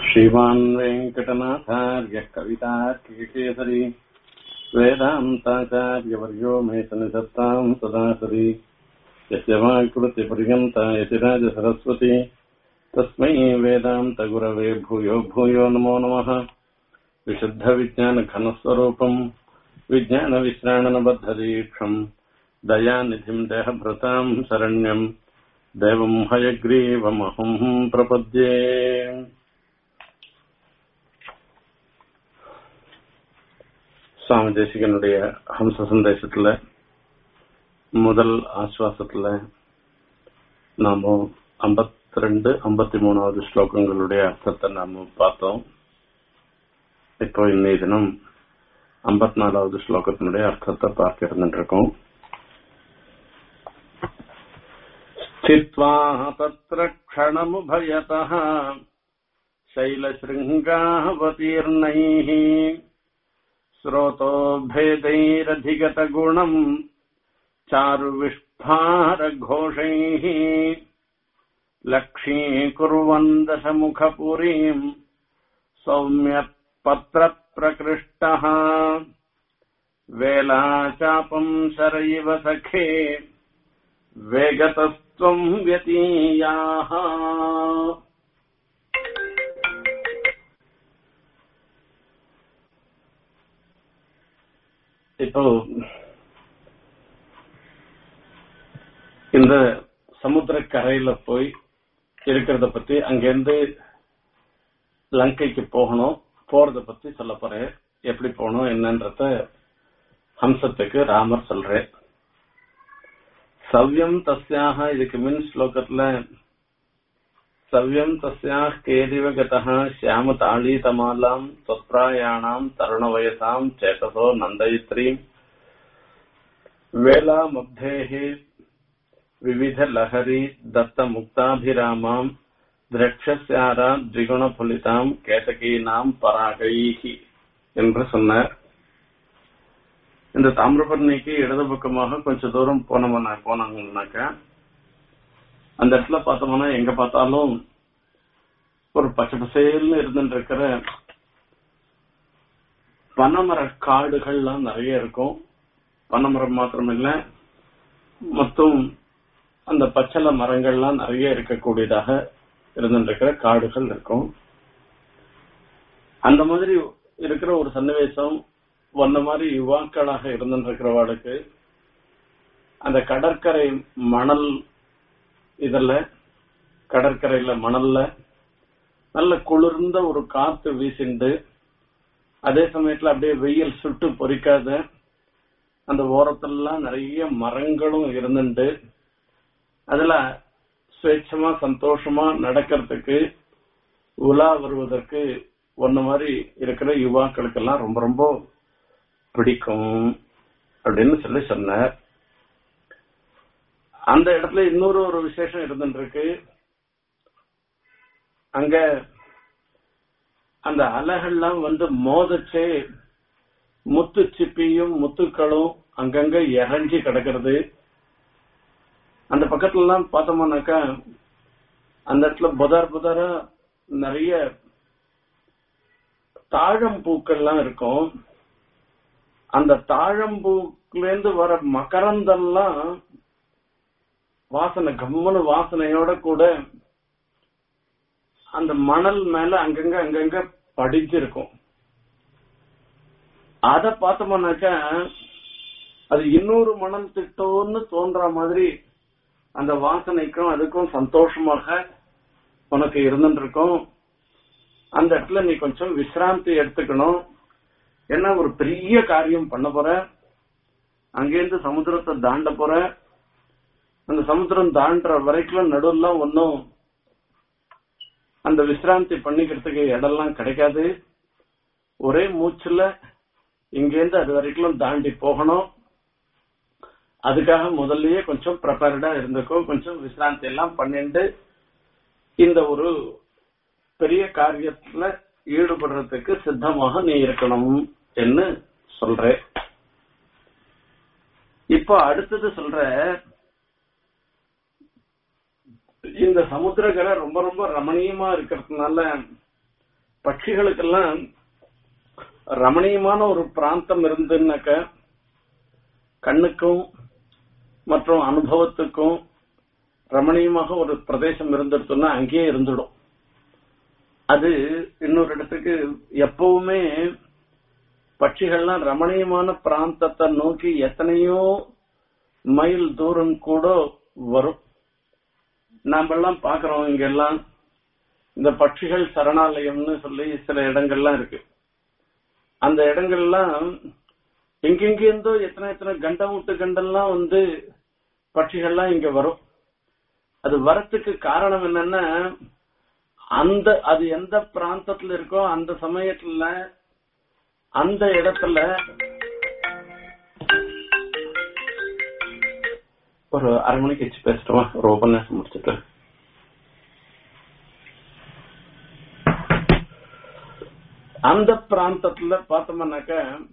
श्रीमान् वेङ्कटनाथार्यः कवितार्किकेसरी वेदान्ताचार्यवर्यो मे सन्निधत्ताम् सदा सरी यस्य वाक्कृत्यपर्यन्ता यतिराजसरस्वती तस्मै वेदान्तगुरवे भूयो भूयो नमो नमः विशुद्धविज्ञानघनस्वरूपम् विज्ञानविश्राणनबद्धदीक्षम् दयानिधिम् देहभृताम् शरण्यम् देवम् हयग्रीवमहम् प्रपद्ये சுவாமி தேசிகனுடைய ஹம்ச சந்தேசத்துல முதல் ஆஸ்வாசத்துல நாம ஐம்பத்தி ரெண்டு ஐம்பத்தி மூணாவது ஸ்லோகங்களுடைய அர்த்தத்தை நாம பார்த்தோம் இப்போ இன்னைய தினம் ஐம்பத்தி நாலாவது ஸ்லோகத்தினுடைய அர்த்தத்தை பார்க்க இருந்துட்டு இருக்கோம் स्थित्वा तत्र क्षणमुभयतः शैलशृङ्गावतीर्णैः स्रोतो भेदैरधिगतगुणम् चारुविष्फारघोषैः लक्ष्मीकुर्वन् दशमुखपुरीम् सौम्यपत्रप्रकृष्टः वेलाचापम् शरैव सखे वेगतस्त्वम् व्यतीयाः இப்போ இந்த சமுத்திர கரையில போய் இருக்கிறத பத்தி அங்கிருந்து லங்கைக்கு போகணும் போறத பத்தி சொல்ல போறேன் எப்படி போகணும் என்னன்றத ஹம்சத்துக்கு ராமர் சொல்றேன் சவ்யம் தஸ்யாக இதுக்கு மின் ஸ்லோகத்துல சவ்யம் தஸ்யாக கேதிவ கதா சியாம தாளீதமாலாம் தொத்ராயாணாம் தருண வயசாம் சேதசோ நந்தயித்ரீம் வேலா மப்தேஹி விவித லஹரி தத்த முக்தாபிராமாம் திரக்ஷஸ்யாரா திரிகுணபுலிதாம் கேதகீனாம் பராகைஹி என்று சொன்னார் இந்த தாமிரபரணிக்கு இடது பக்கமாக கொஞ்சம் தூரம் போனோம்னா போனாங்கன்னாக்கா அந்த இடத்துல பார்த்தோம்னா எங்க பார்த்தாலும் ஒரு பச்சை பசேல்னு இருந்துட்டு இருக்கிற பனைமர காடுகள்லாம் நிறைய இருக்கும் பனைமரம் மாத்திரம் இல்ல மொத்தம் அந்த பச்சளை மரங்கள்லாம் நிறைய இருக்கக்கூடியதாக இருந்துட்டு இருக்கிற காடுகள் இருக்கும் அந்த மாதிரி இருக்கிற ஒரு சன்னிவேசம் வந்த மாதிரி யுவாக்களாக இருந்துருக்கிறவாளுக்கு அந்த கடற்கரை மணல் இதுல கடற்கரையில மணல்ல நல்ல குளிர்ந்த ஒரு காத்து வீசிண்டு அதே சமயத்துல அப்படியே வெயில் சுட்டு பொறிக்காத அந்த ஓரத்திலாம் நிறைய மரங்களும் இருந்துட்டு அதுல சுவேட்சமா சந்தோஷமா நடக்கிறதுக்கு உலா வருவதற்கு ஒன்ன மாதிரி இருக்கிற யுவாக்களுக்கெல்லாம் ரொம்ப ரொம்ப பிடிக்கும் அப்படின்னு சொல்லி சொன்னார் அந்த இடத்துல இன்னொரு ஒரு விசேஷம் இருந்துருக்கு அங்க அந்த அலைகள்லாம் வந்து மோதச்சே முத்து சிப்பியும் முத்துக்களும் அங்கங்க இறஞ்சி கிடக்கிறது அந்த பக்கத்துல எல்லாம் பார்த்தோம்னாக்கா அந்த இடத்துல புதர் புதரா நிறைய தாழம் பூக்கள்லாம் இருக்கும் அந்த தாழம்பூக்குல இருந்து வர மகரந்தெல்லாம் வாசனை கம்மனு வாசனையோட கூட அந்த மணல் மேல அங்கங்க அங்கங்க படிஞ்சிருக்கும் அத பார்த்தோம்னாக்கா அது இன்னொரு மணல் திட்டம்னு தோன்ற மாதிரி அந்த வாசனைக்கும் அதுக்கும் சந்தோஷமாக உனக்கு இருந்துருக்கும் அந்த இடத்துல நீ கொஞ்சம் விசிராந்தி எடுத்துக்கணும் என்ன ஒரு பெரிய காரியம் பண்ண போற அங்கேருந்து சமுத்திரத்தை தாண்ட போற அந்த சமுத்திரம் தாண்டுற வரைக்கும் நடுவுல ஒன்னும் அந்த விசிராந்தி பண்ணிக்கிறதுக்கு இடம்லாம் கிடைக்காது ஒரே மூச்சுல இங்கேருந்து அது வரைக்கும் தாண்டி போகணும் அதுக்காக முதல்லயே கொஞ்சம் ப்ரிப்பேர்டா இருந்துக்கும் கொஞ்சம் விசிராந்தி எல்லாம் பண்ணிட்டு இந்த ஒரு பெரிய காரியத்துல ஈடுபடுறதுக்கு சித்தமாக நீ இருக்கணும் என்று சொல்ற இப்போ அடுத்தது சொல்ற இந்த சமுத்திரக்கரை ரொம்ப ரொம்ப ரமணீயமா இருக்கிறதுனால பட்சிகளுக்கெல்லாம் ரமணீயமான ஒரு பிராந்தம் இருந்துன்னாக்க கண்ணுக்கும் மற்றும் அனுபவத்துக்கும் ரமணீயமாக ஒரு பிரதேசம் இருந்துருச்சுன்னா அங்கேயே இருந்துடும் அது இன்னொரு இடத்துக்கு எப்பவுமே பட்சிகள்லாம் ரமணீயமான பிராந்தத்தை நோக்கி எத்தனையோ மைல் தூரம் கூட வரும் நாம எல்லாம் பாக்குறோம் இங்க எல்லாம் இந்த பட்சிகள் சரணாலயம்னு சொல்லி சில இடங்கள்லாம் இருக்கு அந்த இடங்கள்லாம் எங்கெங்கிருந்தோ எத்தனை எத்தனை கண்டம் விட்டு கண்டெல்லாம் வந்து பட்சிகள்லாம் இங்க வரும் அது வரத்துக்கு காரணம் என்னன்னா அந்த அது எந்த பிராந்தத்துல இருக்கோ அந்த சமயத்துல அந்த இடத்துல ஒரு அரை மணிக்கு வச்சு பேசிட்டோமா ஒரு உபன்யாசம் முடிச்சுட்டு அந்த பிராந்தத்துல பார்த்தோம்னாக்க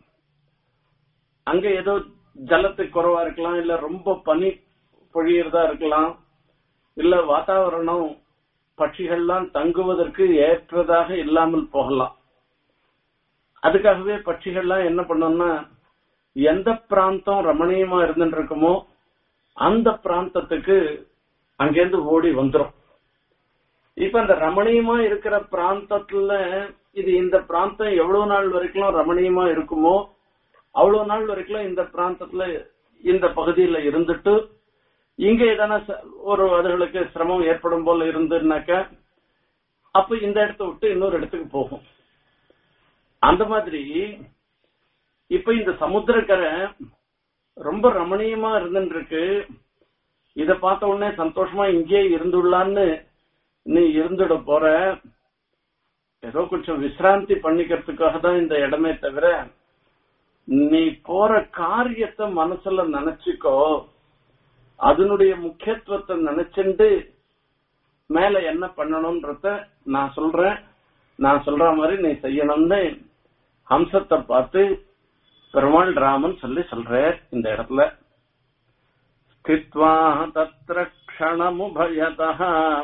அங்க ஏதோ ஜலத்துக்கு குறைவா இருக்கலாம் இல்ல ரொம்ப பனி பொழியறதா இருக்கலாம் இல்ல வாத்தாவரணம் பட்சிகள்லாம் தங்குவதற்கு ஏற்றதாக இல்லாமல் போகலாம் அதுக்காகவே பட்சிகள்லாம் என்ன பண்ணோம்னா எந்த பிராந்தம் ரமணீயமா இருந்துட்டு இருக்குமோ அந்த பிராந்தத்துக்கு அங்கேருந்து ஓடி வந்துரும் இப்ப இந்த ரமணீயமா இருக்கிற பிராந்தத்துல இது இந்த பிராந்தம் எவ்வளவு நாள் வரைக்கும் ரமணீயமா இருக்குமோ அவ்வளவு நாள் வரைக்கும் இந்த பிராந்தத்துல இந்த பகுதியில இருந்துட்டு இங்க எதனா ஒரு அதுகளுக்கு சிரமம் ஏற்படும் போல இருந்துனாக்க அப்ப இந்த இடத்த விட்டு இன்னொரு இடத்துக்கு போகும் அந்த மாதிரி இப்ப இந்த சமுத்திரக்கரை ரொம்ப ரமணீயமா இருந்துருக்கு இத பார்த்த உடனே சந்தோஷமா இங்கே இருந்துள்ளான்னு நீ இருந்துட போற ஏதோ கொஞ்சம் விசிராந்தி பண்ணிக்கிறதுக்காக தான் இந்த இடமே தவிர நீ போற காரியத்தை மனசுல நினைச்சுக்கோ அதனுடைய முக்கியத்துவத்தை நினைச்சுண்டு மேல என்ன பண்ணணும்ன்றத நான் சொல்றேன் நான் சொல்ற மாதிரி நீ செய்யணும்னு ஹம்சத்தை பார்த்து பெருமாள் ராமன் சொல்லி சொல்ற இந்த இடத்துல ஸ்தித்வா தத்ர க்ஷணமுபயதः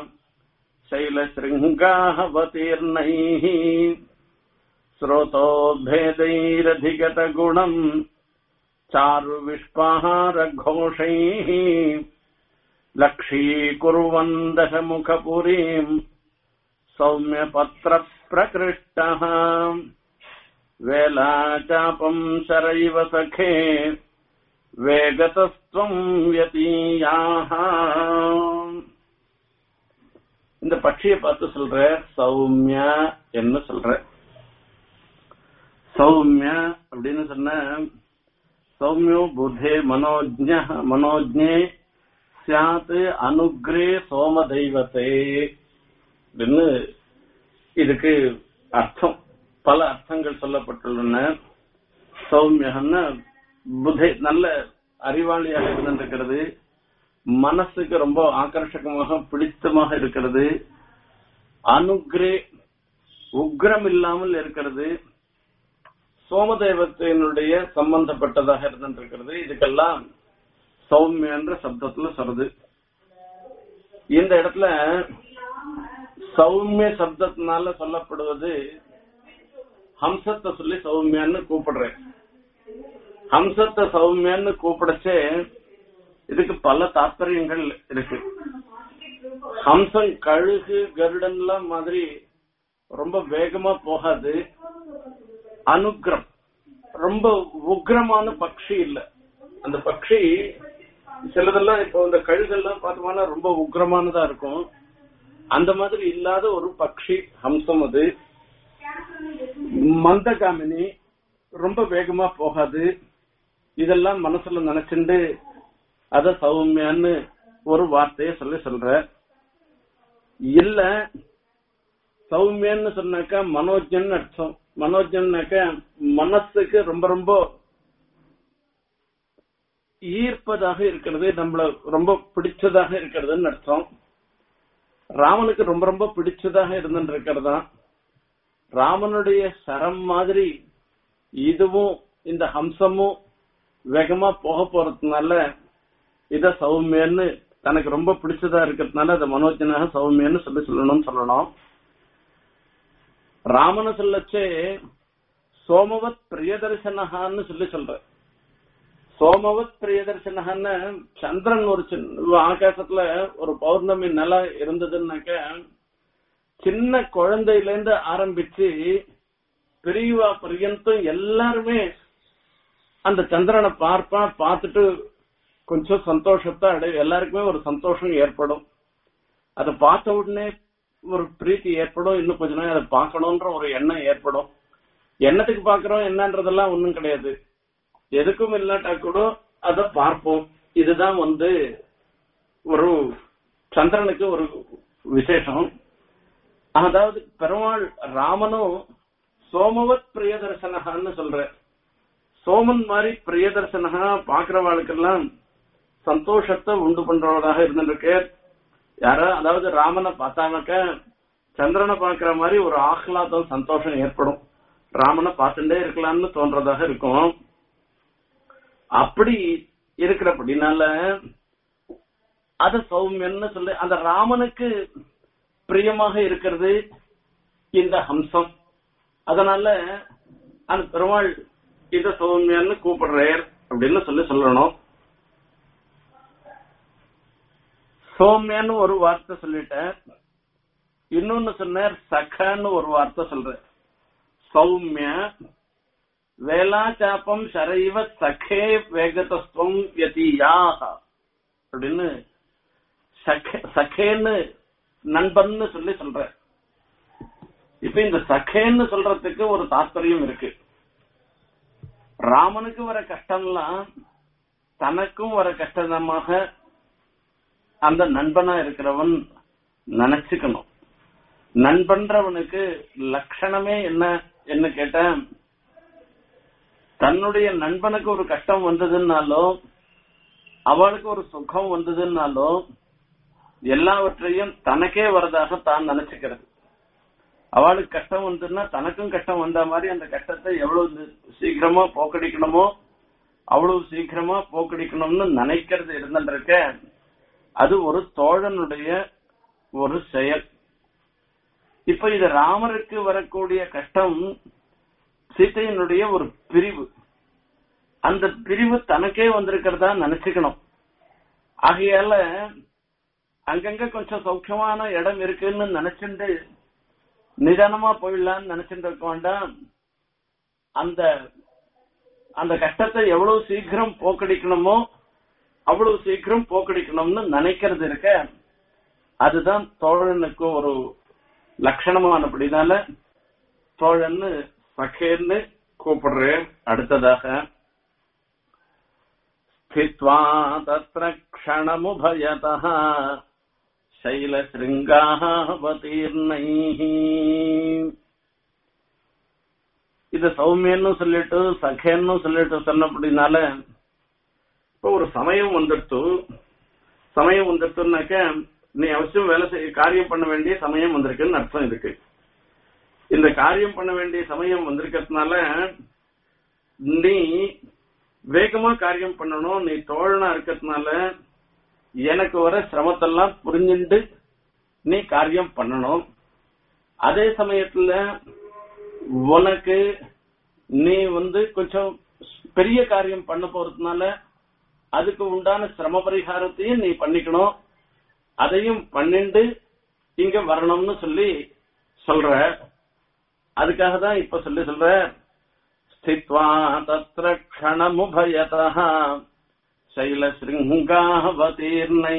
शैलशृङ्गाहवतीर्णैः स्रोतोभेदैरधिगतगुणम् चारुविष्पाहारघोषैः लक्षीकुर्वन् दशमुखपुरीम् सौम्यपत्रप्रकृष्टः वेलाचापम् शरैव सखे வேகதஸ்துவம் யதீயாக இந்த பட்சியை பார்த்து சொல்ற சௌமிய என்ன சொல்ற சௌமிய அப்படின்னு சொன்ன சௌமியோ புத்தே மனோஜ்ஞ மனோஜ்ஞே சியாத் அனுக்ரே சோம தெய்வத்தே அப்படின்னு இதுக்கு அர்த்தம் பல அர்த்தங்கள் சொல்லப்பட்டுள்ளன சௌமியன்னா புதை நல்ல அறிவாளியாக இருந்திருக்கிறது மனசுக்கு ரொம்ப ஆக்கர்ஷகமாக பிடித்தமாக இருக்கிறது அனுக்ரே உக்ரம் இல்லாமல் இருக்கிறது சோமதேவத்தினுடைய சம்பந்தப்பட்டதாக இருந்திருக்கிறது இதுக்கெல்லாம் சௌமிய என்ற சப்தத்துல சொல்றது இந்த இடத்துல சௌமிய சப்தத்தினால சொல்லப்படுவது ஹம்சத்தை சொல்லி சௌமியான்னு கூப்பிடுறேன் ஹம்சத்தை சௌமியான்னு கூப்பிடச்சே இதுக்கு பல தாத்பரியங்கள் இருக்கு ஹம்சம் கழுகு கருடன்லாம் மாதிரி ரொம்ப வேகமா போகாது அனுக்ரம் ரொம்ப உக்ரமான பக்ஷி இல்ல அந்த பக்ஷி சிலதெல்லாம் இப்போ இந்த கழுகெல்லாம் பார்த்தோம்னா ரொம்ப உக்ரமானதா இருக்கும் அந்த மாதிரி இல்லாத ஒரு பக்ஷி ஹம்சம் அது மந்தகாமினி ரொம்ப வேகமா போகாது இதெல்லாம் மனசுல நினைச்சுண்டு அத சௌமியான்னு ஒரு வார்த்தைய சொல்லி சொல்ற இல்ல சௌமியன்னு சொன்னாக்கா மனோஜன் அர்த்தம் மனோஜன்னாக்கா மனசுக்கு ரொம்ப ரொம்ப ஈர்ப்பதாக இருக்கிறது நம்மள ரொம்ப பிடிச்சதாக இருக்கிறதுன்னு அர்த்தம் ராமனுக்கு ரொம்ப ரொம்ப பிடிச்சதாக இருந்துட்டு இருக்கிறதா ராமனுடைய சரம் மாதிரி இதுவும் இந்த ஹம்சமும் வேகமா போக போறதுனால இத சௌமியன்னு தனக்கு ரொம்ப பிடிச்சதா இருக்கிறதுனால அதை மனோஜனாக சௌமியன்னு சொல்லி சொல்லணும்னு சொல்லணும் ராமனை சொல்லச்சே சோமவத் பிரியதர்சனஹான்னு சொல்லி சொல்ற சோமவத் பிரியதர்சனஹான்னு சந்திரன் ஒரு சின்ன ஆகாசத்துல ஒரு பௌர்ணமி நில இருந்ததுன்னாக்க சின்ன குழந்தையில இருந்து ஆரம்பிச்சு பெரியவா பர்யந்தம் எல்லாருமே அந்த சந்திரனை பார்ப்பா பார்த்துட்டு கொஞ்சம் சந்தோஷத்தை அடை எல்லாருக்குமே ஒரு சந்தோஷம் ஏற்படும் அதை பார்த்த உடனே ஒரு பிரீத்தி ஏற்படும் இன்னும் கொஞ்ச நேரம் அதை பார்க்கணும்ன்ற ஒரு எண்ணம் ஏற்படும் எண்ணத்துக்கு பாக்குறோம் என்னன்றதெல்லாம் ஒண்ணும் கிடையாது எதுக்கும் இல்லாட்டா கூட அதை பார்ப்போம் இதுதான் வந்து ஒரு சந்திரனுக்கு ஒரு விசேஷம் அதாவது பெருமாள் ராமனும் சோமவத் பிரியதர்சனகான்னு சொல்ற சோமன் மாதிரி பிரியதர்சனகா பாக்குறவாளுக்கெல்லாம் சந்தோஷத்தை உண்டு பண்றவராக இருந்துருக்கு யாரா அதாவது ராமனை பார்த்தானாக்க சந்திரனை பாக்குற மாதிரி ஒரு ஆஹ்லாதம் சந்தோஷம் ஏற்படும் ராமனை பார்த்துட்டே இருக்கலாம்னு தோன்றதாக இருக்கும் அப்படி இருக்கிறபடினால அது சௌமியன்னு சொல்லி அந்த ராமனுக்கு பிரியமாக இருக்கிறது இந்த ஹம்சம் அதனால அந்த பெருமாள் இத சௌமியான்னு கூப்பிடுறார் அப்படின்னு சொல்லி சொல்லணும் சௌமியான்னு ஒரு வார்த்தை சொல்லிட்டேன் இன்னொன்னு சொன்னார் சகன்னு ஒரு வார்த்தை சொல்ற சௌமிய வேலாச்சாப்பம் சரைவ சகே வேகதஸ்துவம் யதியாக அப்படின்னு சகே- சகேன்னு நண்பன்னு சொல்லி சொல்ற இப்ப இந்த சகேன்னு சொல்றதுக்கு ஒரு தாத்பரியம் இருக்கு ராமனுக்கு வர கஷ்டம்லாம் தனக்கும் வர கஷ்டமாக அந்த நண்பனா இருக்கிறவன் நினைச்சுக்கணும் நண்பன்றவனுக்கு லட்சணமே என்ன என்ன கேட்டேன் தன்னுடைய நண்பனுக்கு ஒரு கஷ்டம் வந்ததுன்னாலோ அவளுக்கு ஒரு சுகம் வந்ததுன்னாலோ எல்லாவற்றையும் தனக்கே வரதாக தான் நினைச்சுக்கிறது அவளுக்கு கஷ்டம் வந்ததுன்னா தனக்கும் கஷ்டம் வந்த மாதிரி அந்த கஷ்டத்தை எவ்வளவு சீக்கிரமா போக்கடிக்கணுமோ அவ்வளவு சீக்கிரமா போக்கடிக்கணும்னு நினைக்கிறது இருந்துருக்க அது ஒரு தோழனுடைய ஒரு செயல் இப்ப இது ராமருக்கு வரக்கூடிய கஷ்டம் சீத்தையினுடைய ஒரு பிரிவு அந்த பிரிவு தனக்கே வந்திருக்கிறதா நினைச்சுக்கணும் ஆகையால அங்கங்க கொஞ்சம் சௌக்கியமான இடம் இருக்குன்னு நினைச்சுட்டு நிதானமா போயிடலாம்னு நினைச்சுட்டு இருக்க வேண்டாம் அந்த அந்த கஷ்டத்தை எவ்வளவு சீக்கிரம் போக்கடிக்கணுமோ அவ்வளவு சீக்கிரம் போக்கடிக்கணும்னு நினைக்கிறது இருக்க அதுதான் தோழனுக்கு ஒரு லட்சணமானபடினால தோழன்னு சகேன்னு கூப்பிடுறேன் அடுத்ததாக ஸ்தித்வா தத்ர க்ஷணமுபயதः சைலசிருங்காவதீர்ணைः இது சௌமியன்னு சொல்லிட்டு சகேன்னு சொல்லிட்டு சொன்னபடினால இப்போ ஒரு சமயம் வந்துடுத்து சமயம் வந்துடுத்துனாக்க நீ அவசியம் வேலை செய்ய காரியம் பண்ண வேண்டிய சமயம் வந்திருக்குன்னு அர்த்தம் இதுக்கு இந்த காரியம் பண்ண வேண்டிய சமயம் வந்திருக்கிறதுனால நீ வேகமா காரியம் பண்ணணும் நீ தோழனா இருக்கிறதுனால எனக்கு வர சிரமத்தெல்லாம் புரிஞ்சுண்டு நீ காரியம் பண்ணணும் அதே சமயத்துல உனக்கு நீ வந்து கொஞ்சம் பெரிய காரியம் பண்ண போறதுனால அதுக்கு உண்டான சிரம பரிகாரத்தையும் நீ பண்ணிக்கணும் அதையும் பண்ணிண்டு இங்க வரணும்னு சொல்லி சொல்ற அதுக்காக தான் இப்ப சொல்லி சொல்ற ஸ்தித்வா தத்ர க்ஷணமுபயதः சைலசிருங்காவதீர்ணை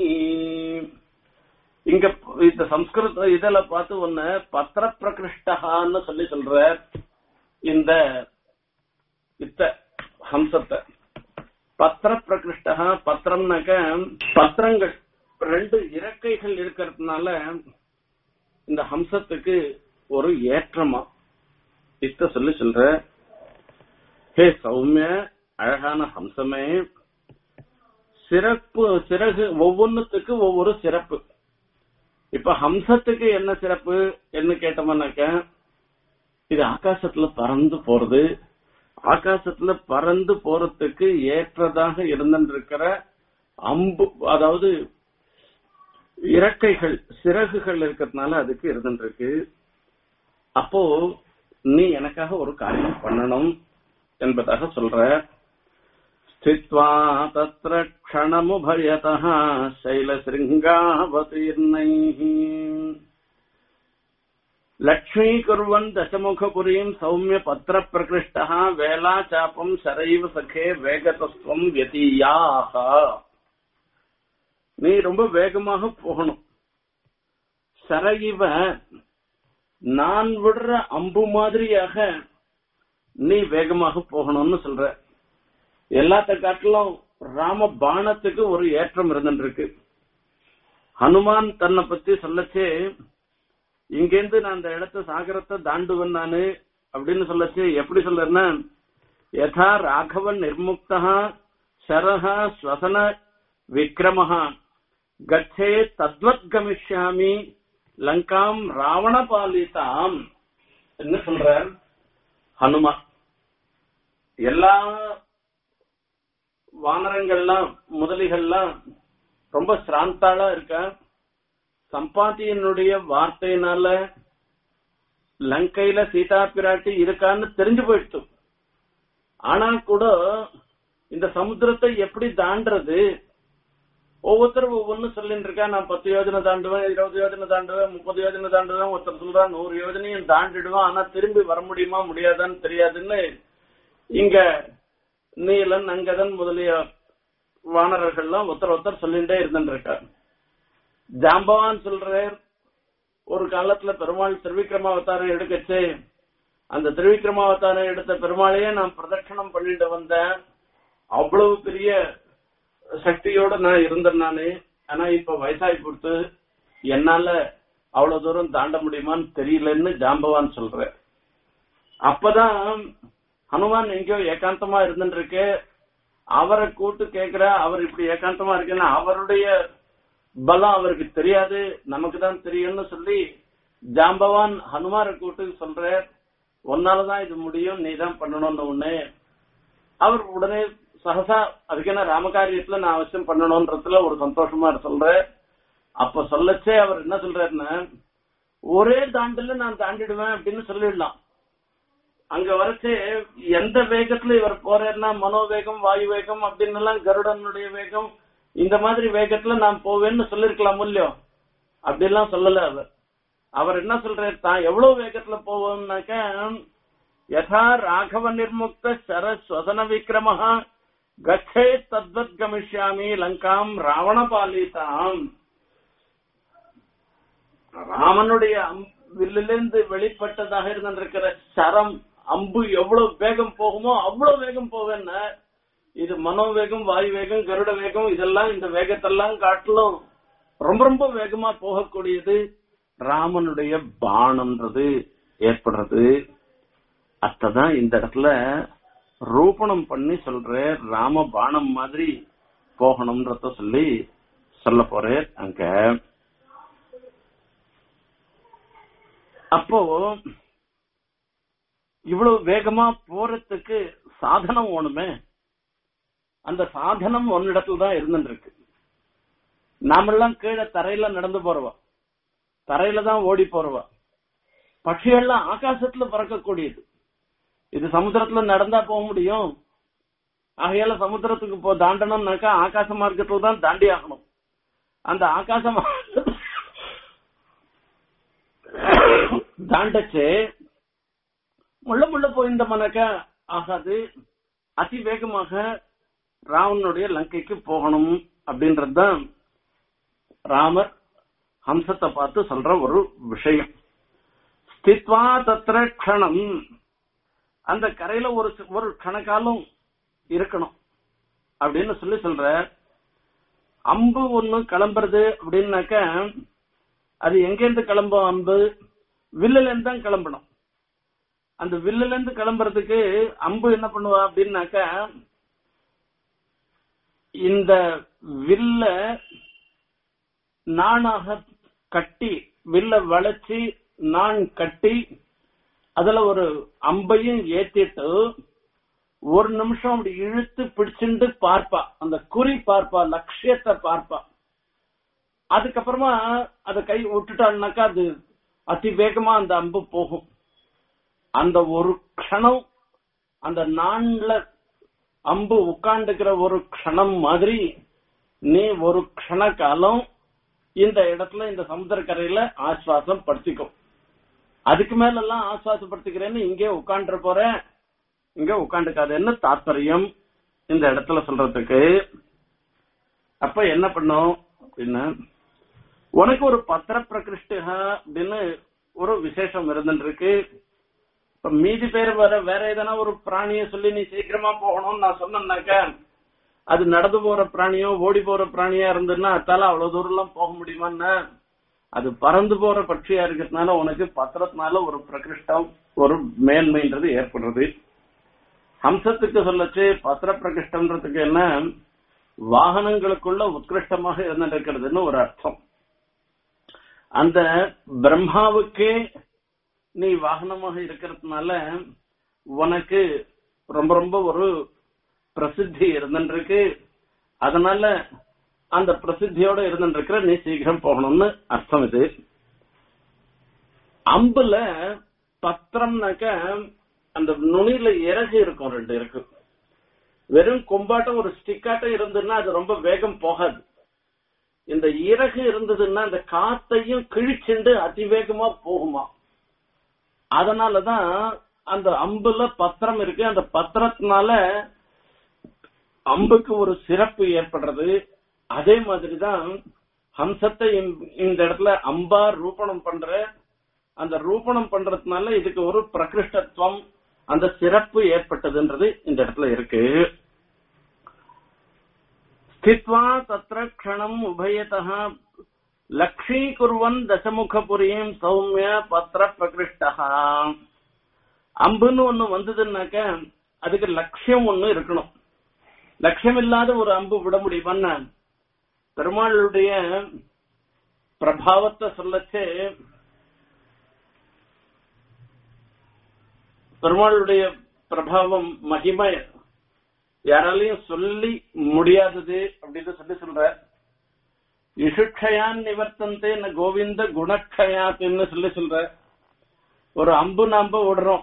இங்க இந்த சம்ஸ்கிருத இதுல பார்த்து ஒண்ணு பத்திர பிரகிருஷ்டகான்னு சொல்லி சொல்ற இந்த இத்த ஹம்சத்தை பத்திர பிரகிருஷ்டகா பத்திரம்னாக்க பத்திரங்கள் ரெண்டு இறக்கைகள் இருக்கிறதுனால இந்த ஹம்சத்துக்கு ஒரு ஏற்றமா இத்த சொல்லி சொல்ற ஹே சௌமிய அழகான ஹம்சமே சிறப்பு சிறகு ஒவ்வொன்னுத்துக்கு ஒவ்வொரு சிறப்பு இப்ப ஹம்சத்துக்கு என்ன சிறப்பு என்ன கேட்டோம்னாக்க இது ஆகாசத்துல பறந்து போறது ஆகாசத்துல பறந்து போறதுக்கு ஏற்றதாக இருந்திருக்கிற அம்பு அதாவது இறக்கைகள் சிறகுகள் இருக்கிறதுனால அதுக்கு இருந்துருக்கு அப்போ நீ எனக்காக ஒரு காரியம் பண்ணணும் என்பதாக சொல்ற ஸ்தித்வா தத்ர க்ஷணமுபயதः शैलशृङ्गावतीर्णैः लक्ष्मीकुर्वन् दशमुखपुरीम् सौम्य पत्रप्रकृष्टः वेलाचापम् शरैव सखे வேகதஸ்வம் व्यतीयाः நீ ரொம்ப வேகமாக போகணும் சரையிவ நான் விடுற அம்பு மாதிரியாக நீ வேகமாக போகணும்னு சொல்ற எல்லாத்த காட்டிலும் ராம பாணத்துக்கு ஒரு ஏற்றம் இருந்துருக்கு ஹனுமான் தன்னை பத்தி சொல்லச்சே இங்கேருந்து நான் அந்த இடத்த சாகரத்தை தாண்டுவேன் நானு அப்படின்னு சொல்லச்சு எப்படி சொல்றேன்னா யதா ராகவன் நிர்முக்தா சரஹ ஸ்வசன விக்ரமஹா கச்சே தத்வத் கமிஷ்யாமி லங்காம் ராவண பாலிதாம் என்ன சொல்றார் ஹனுமான் எல்லா வானரங்கள்லாம் முதலிகள்லாம் ரொம்ப சிராந்தாளா இருக்கா சம்பாத்தியனுடைய வார்த்தையினால லங்கையில சீதா பிராட்டி இருக்கான்னு தெரிஞ்சு போயிடுச்சு ஆனா கூட இந்த சமுத்திரத்தை எப்படி தாண்டறது ஒவ்வொருத்தரும் ஒவ்வொன்னு சொல்லிட்டு இருக்கா நான் பத்து யோஜனை தாண்டுவேன் இருபது யோஜனை தாண்டுவேன் முப்பது யோஜனை தாண்டுவேன் ஒருத்தர் சொல்றான் நூறு யோஜனையும் தாண்டிடுவான் ஆனா திரும்பி வர முடியுமா முடியாதான்னு தெரியாதுன்னு இங்க நீலன் அங்கதன் முதலிய வானரர்கள்லாம் ஒருத்தர் ஒருத்தர் சொல்லிட்டே இருந்துட்டு இருக்கார் ஜாம்பவான் சொல்றார் ஒரு காலத்துல பெருமாள் திருவிக்ரமாவதாரம் எடுக்கச்சு அந்த திருவிக்ரமாவதாரம் எடுத்த பெருமாளையே நான் பிரதட்சணம் பண்ணிட்டு வந்தேன் அவ்வளவு பெரிய சக்தியோட நான் இருந்தேன் நானு ஆனா இப்ப வயசாகி கொடுத்து என்னால அவ்வளவு தூரம் தாண்ட முடியுமான்னு தெரியலன்னு ஜாம்பவான் சொல்ற அப்பதான் ஹனுமான் எங்கேயோ ஏகாந்தமா இருந்துட்டு இருக்கு அவரை கூட்டு கேக்குற அவர் இப்படி ஏகாந்தமா இருக்குன்னா அவருடைய பலம் அவருக்கு தெரியாது நமக்கு தான் தெரியும்னு சொல்லி ஜாம்பவான் ஹனுமாரை கூட்டு சொல்ற உன்னாலதான் இது முடியும் நீ தான் பண்ணணும்னு ஒண்ணு அவர் உடனே சகசா அதுக்கு என்ன ராமகாரியத்துல நான் அவசியம் பண்ணணும்ன்றதுல ஒரு சந்தோஷமா சொல்ற அப்ப சொல்லச்சே அவர் என்ன சொல்றாருன்னா ஒரே தாண்டுல நான் தாண்டிடுவேன் அப்படின்னு சொல்லிடலாம் அங்க வரைச்சு எந்த வேகத்துல இவர் போறாருன்னா மனோவேகம் வாயு வேகம் அப்படின்னு எல்லாம் கருடனுடைய வேகம் இந்த மாதிரி வேகத்துல நான் போவேன்னு சொல்லிருக்கலாம் இல்லையோ அப்படி எல்லாம் சொல்லல அவர் அவர் என்ன சொல்றாரு தான் எவ்வளவு வேகத்துல போவோம்னாக்க யதா ராகவ நிர்முக்த சர ஸ்வதன விக்ரமஹா கச்சே தத்வத் கமிஷ்யாமி லங்காம் ராவண பாலிதாம் ராமனுடைய அம்- வில்லிலிருந்து வெளிப்பட்டதாக இருந்திருக்கிற சரம் அம்பு எவ்வளவு வேகம் போகுமோ அவ்வளவு வேகம் போவேன்னா இது மனோவேகம் வாயு வேகம் கருட வேகம் இதெல்லாம் இந்த வேகத்தெல்லாம் காட்டிலும் ரொம்ப ரொம்ப வேகமா போகக்கூடியது ராமனுடைய பானம்ன்றது ஏற்படுறது அத்ததான் இந்த இடத்துல ரூபணம் பண்ணி சொல்ற ராம பானம் மாதிரி போகணும்ன்றத சொல்லி சொல்ல போறேன் அங்க அப்போ இவ்வளவு வேகமா போறதுக்கு சாதனம் வேணுமே அந்த சாதனம் ஒன்னிடத்துல தான் இருந்துட்டு இருக்கு நாமெல்லாம் கீழே தரையில நடந்து போறவா தரையில தான் ஓடி போறவா பட்சிகள்லாம் ஆகாசத்துல பறக்கக்கூடியது இது சமுத்திரத்துல நடந்தா போக முடியும் ஆகையால சமுத்திரத்துக்கு போ தாண்டணும்னாக்கா ஆகாச மார்க்கத்துல தான் தாண்டி ஆகணும் அந்த ஆகாச மார்க்கத்துல தாண்டச்சு முள்ள முள்ள போயிருந்தோம்னாக்கா ஆகாது அதி வேகமாக ராவனுடைய லங்கைக்கு போகணும் அப்படின்றதுதான் ராமர் ஹம்சத்தை பார்த்து சொல்ற ஒரு விஷயம் ஸ்தித்வா தத்ர க்ஷணம் அந்த கரையில ஒரு சி- ஒரு கணக்காலம் இருக்கணும் அப்படின்னு சொல்லி சொல்ற அம்பு ஒண்ணு கிளம்புறது அப்படின்னாக்க அது எங்கேருந்து கிளம்பும் அம்பு வில்லுல இருந்து தான் கிளம்பணும் அந்த வில்லுல இருந்து கிளம்புறதுக்கு அம்பு என்ன பண்ணுவா அப்படின்னாக்க இந்த வில்ல நாணாக கட்டி வில்ல வளைச்சி நான் கட்டி அதுல ஒரு அம்பையும் ஏத்திட்டு ஒரு நிமிஷம் அப்படி இழுத்து பிடிச்சுட்டு பார்ப்பா அந்த குறி பார்ப்பா லட்சியத்தை பார்ப்பா அதுக்கப்புறமா அத கை விட்டுட்டாள்னாக்கா அது அதி வேகமா அந்த அம்பு போகும் அந்த ஒரு க்ஷணம் அந்த நான்ல அம்பு உட்கார்ந்துக்கிற ஒரு க்ஷணம் மாதிரி நீ ஒரு க்ஷண காலம் இந்த இடத்துல இந்த சமுத்திரக்கரையில ஆஸ்வாசம் படுத்திக்கும் அதுக்கு மேல எல்லாம் ஆஸ்வாசப்படுத்திக்கிறேன்னு இங்கே உட்காந்துட்டு போற இங்க உட்காந்துக்காதுன்னு தாத்பரியம் இந்த இடத்துல சொல்றதுக்கு அப்ப என்ன பண்ணும் அப்படின்னா உனக்கு ஒரு பத்திர பிரகிருஷ்டா அப்படின்னு ஒரு விசேஷம் இருந்துருக்கு இப்ப மீதி பேர் வேற வேற எதனா ஒரு பிராணிய சொல்லி நீ சீக்கிரமா போகணும்னு நான் சொன்னேன்னாக்க அது நடந்து போற பிராணியோ ஓடி போற பிராணியா இருந்ததுன்னா அதால அவ்வளவு தூரம் எல்லாம் போக முடியுமான்னா அது பறந்து போற பட்சியா இருக்கிறதுனால உனக்கு பத்திரத்தினால ஒரு பிரகிருஷ்டம் ஒரு மேன்மைன்றது ஏற்படுறது ஹம்சத்துக்கு சொல்லச்சு பத்திர பிரகிருஷ்டம்ன்றதுக்கு என்ன வாகனங்களுக்குள்ள உத்கிருஷ்டமாக இருந்திருக்கிறதுன்னு ஒரு அர்த்தம் அந்த பிரம்மாவுக்கே நீ வாகனமாக இருக்கிறதுனால உனக்கு ரொம்ப ரொம்ப ஒரு பிரசித்தி இருந்துருக்கு அதனால அந்த பிரசித்தியோட இருந்துருக்கிற நீ சீக்கிரம் போகணும்னு அர்த்தம் இது அம்புல பத்திரம்னாக்க அந்த நுனியில இறகு இருக்கும் ரெண்டு இருக்கு வெறும் கொம்பாட்டம் ஒரு ஸ்டிக்காட்டம் இருந்ததுன்னா அது ரொம்ப வேகம் போகாது இந்த இறகு இருந்ததுன்னா அந்த காத்தையும் கிழிச்சுண்டு அதிவேகமா போகுமா அதனாலதான் அந்த அம்புல பத்திரம் இருக்கு அந்த பத்திரத்தினால அம்புக்கு ஒரு சிறப்பு ஏற்படுறது அதே மாதிரிதான் ஹம்சத்தை இந்த- இந்த இடத்துல அம்பா ரூபணம் பண்ற அந்த ரூபணம் பண்றதுனால இதுக்கு ஒரு பிரகிருஷ்டத்துவம் அந்த சிறப்பு ஏற்பட்டதுன்றது இந்த இடத்துல இருக்கு ஸ்தித்வா தத்ர க்ஷணம் உபயதः லக்ஷீகுர்வன் தசமுகபுரியும் சௌமிய பத்திர பிரகிருஷ்டா அம்புன்னு ஒண்ணு வந்ததுன்னாக்க அதுக்கு லட்சியம் ஒண்ணு இருக்கணும் லட்சியம் இல்லாத ஒரு அம்பு விட முடியுமான்னா பெருமாளுடைய பிரபாவத்தை சொல்லச்சே பெருமாளுடைய பிரபாவம் மகிமை யாராலையும் சொல்லி முடியாதது அப்படின்னு சொல்லி சொல்ற இசுட்சயான் நிவர்த்தந்தே ந கோவிந்த குணக்ஷயாத்துன்னு சொல்லி சொல்ற ஒரு அம்பு நாம்ப விடுறோம்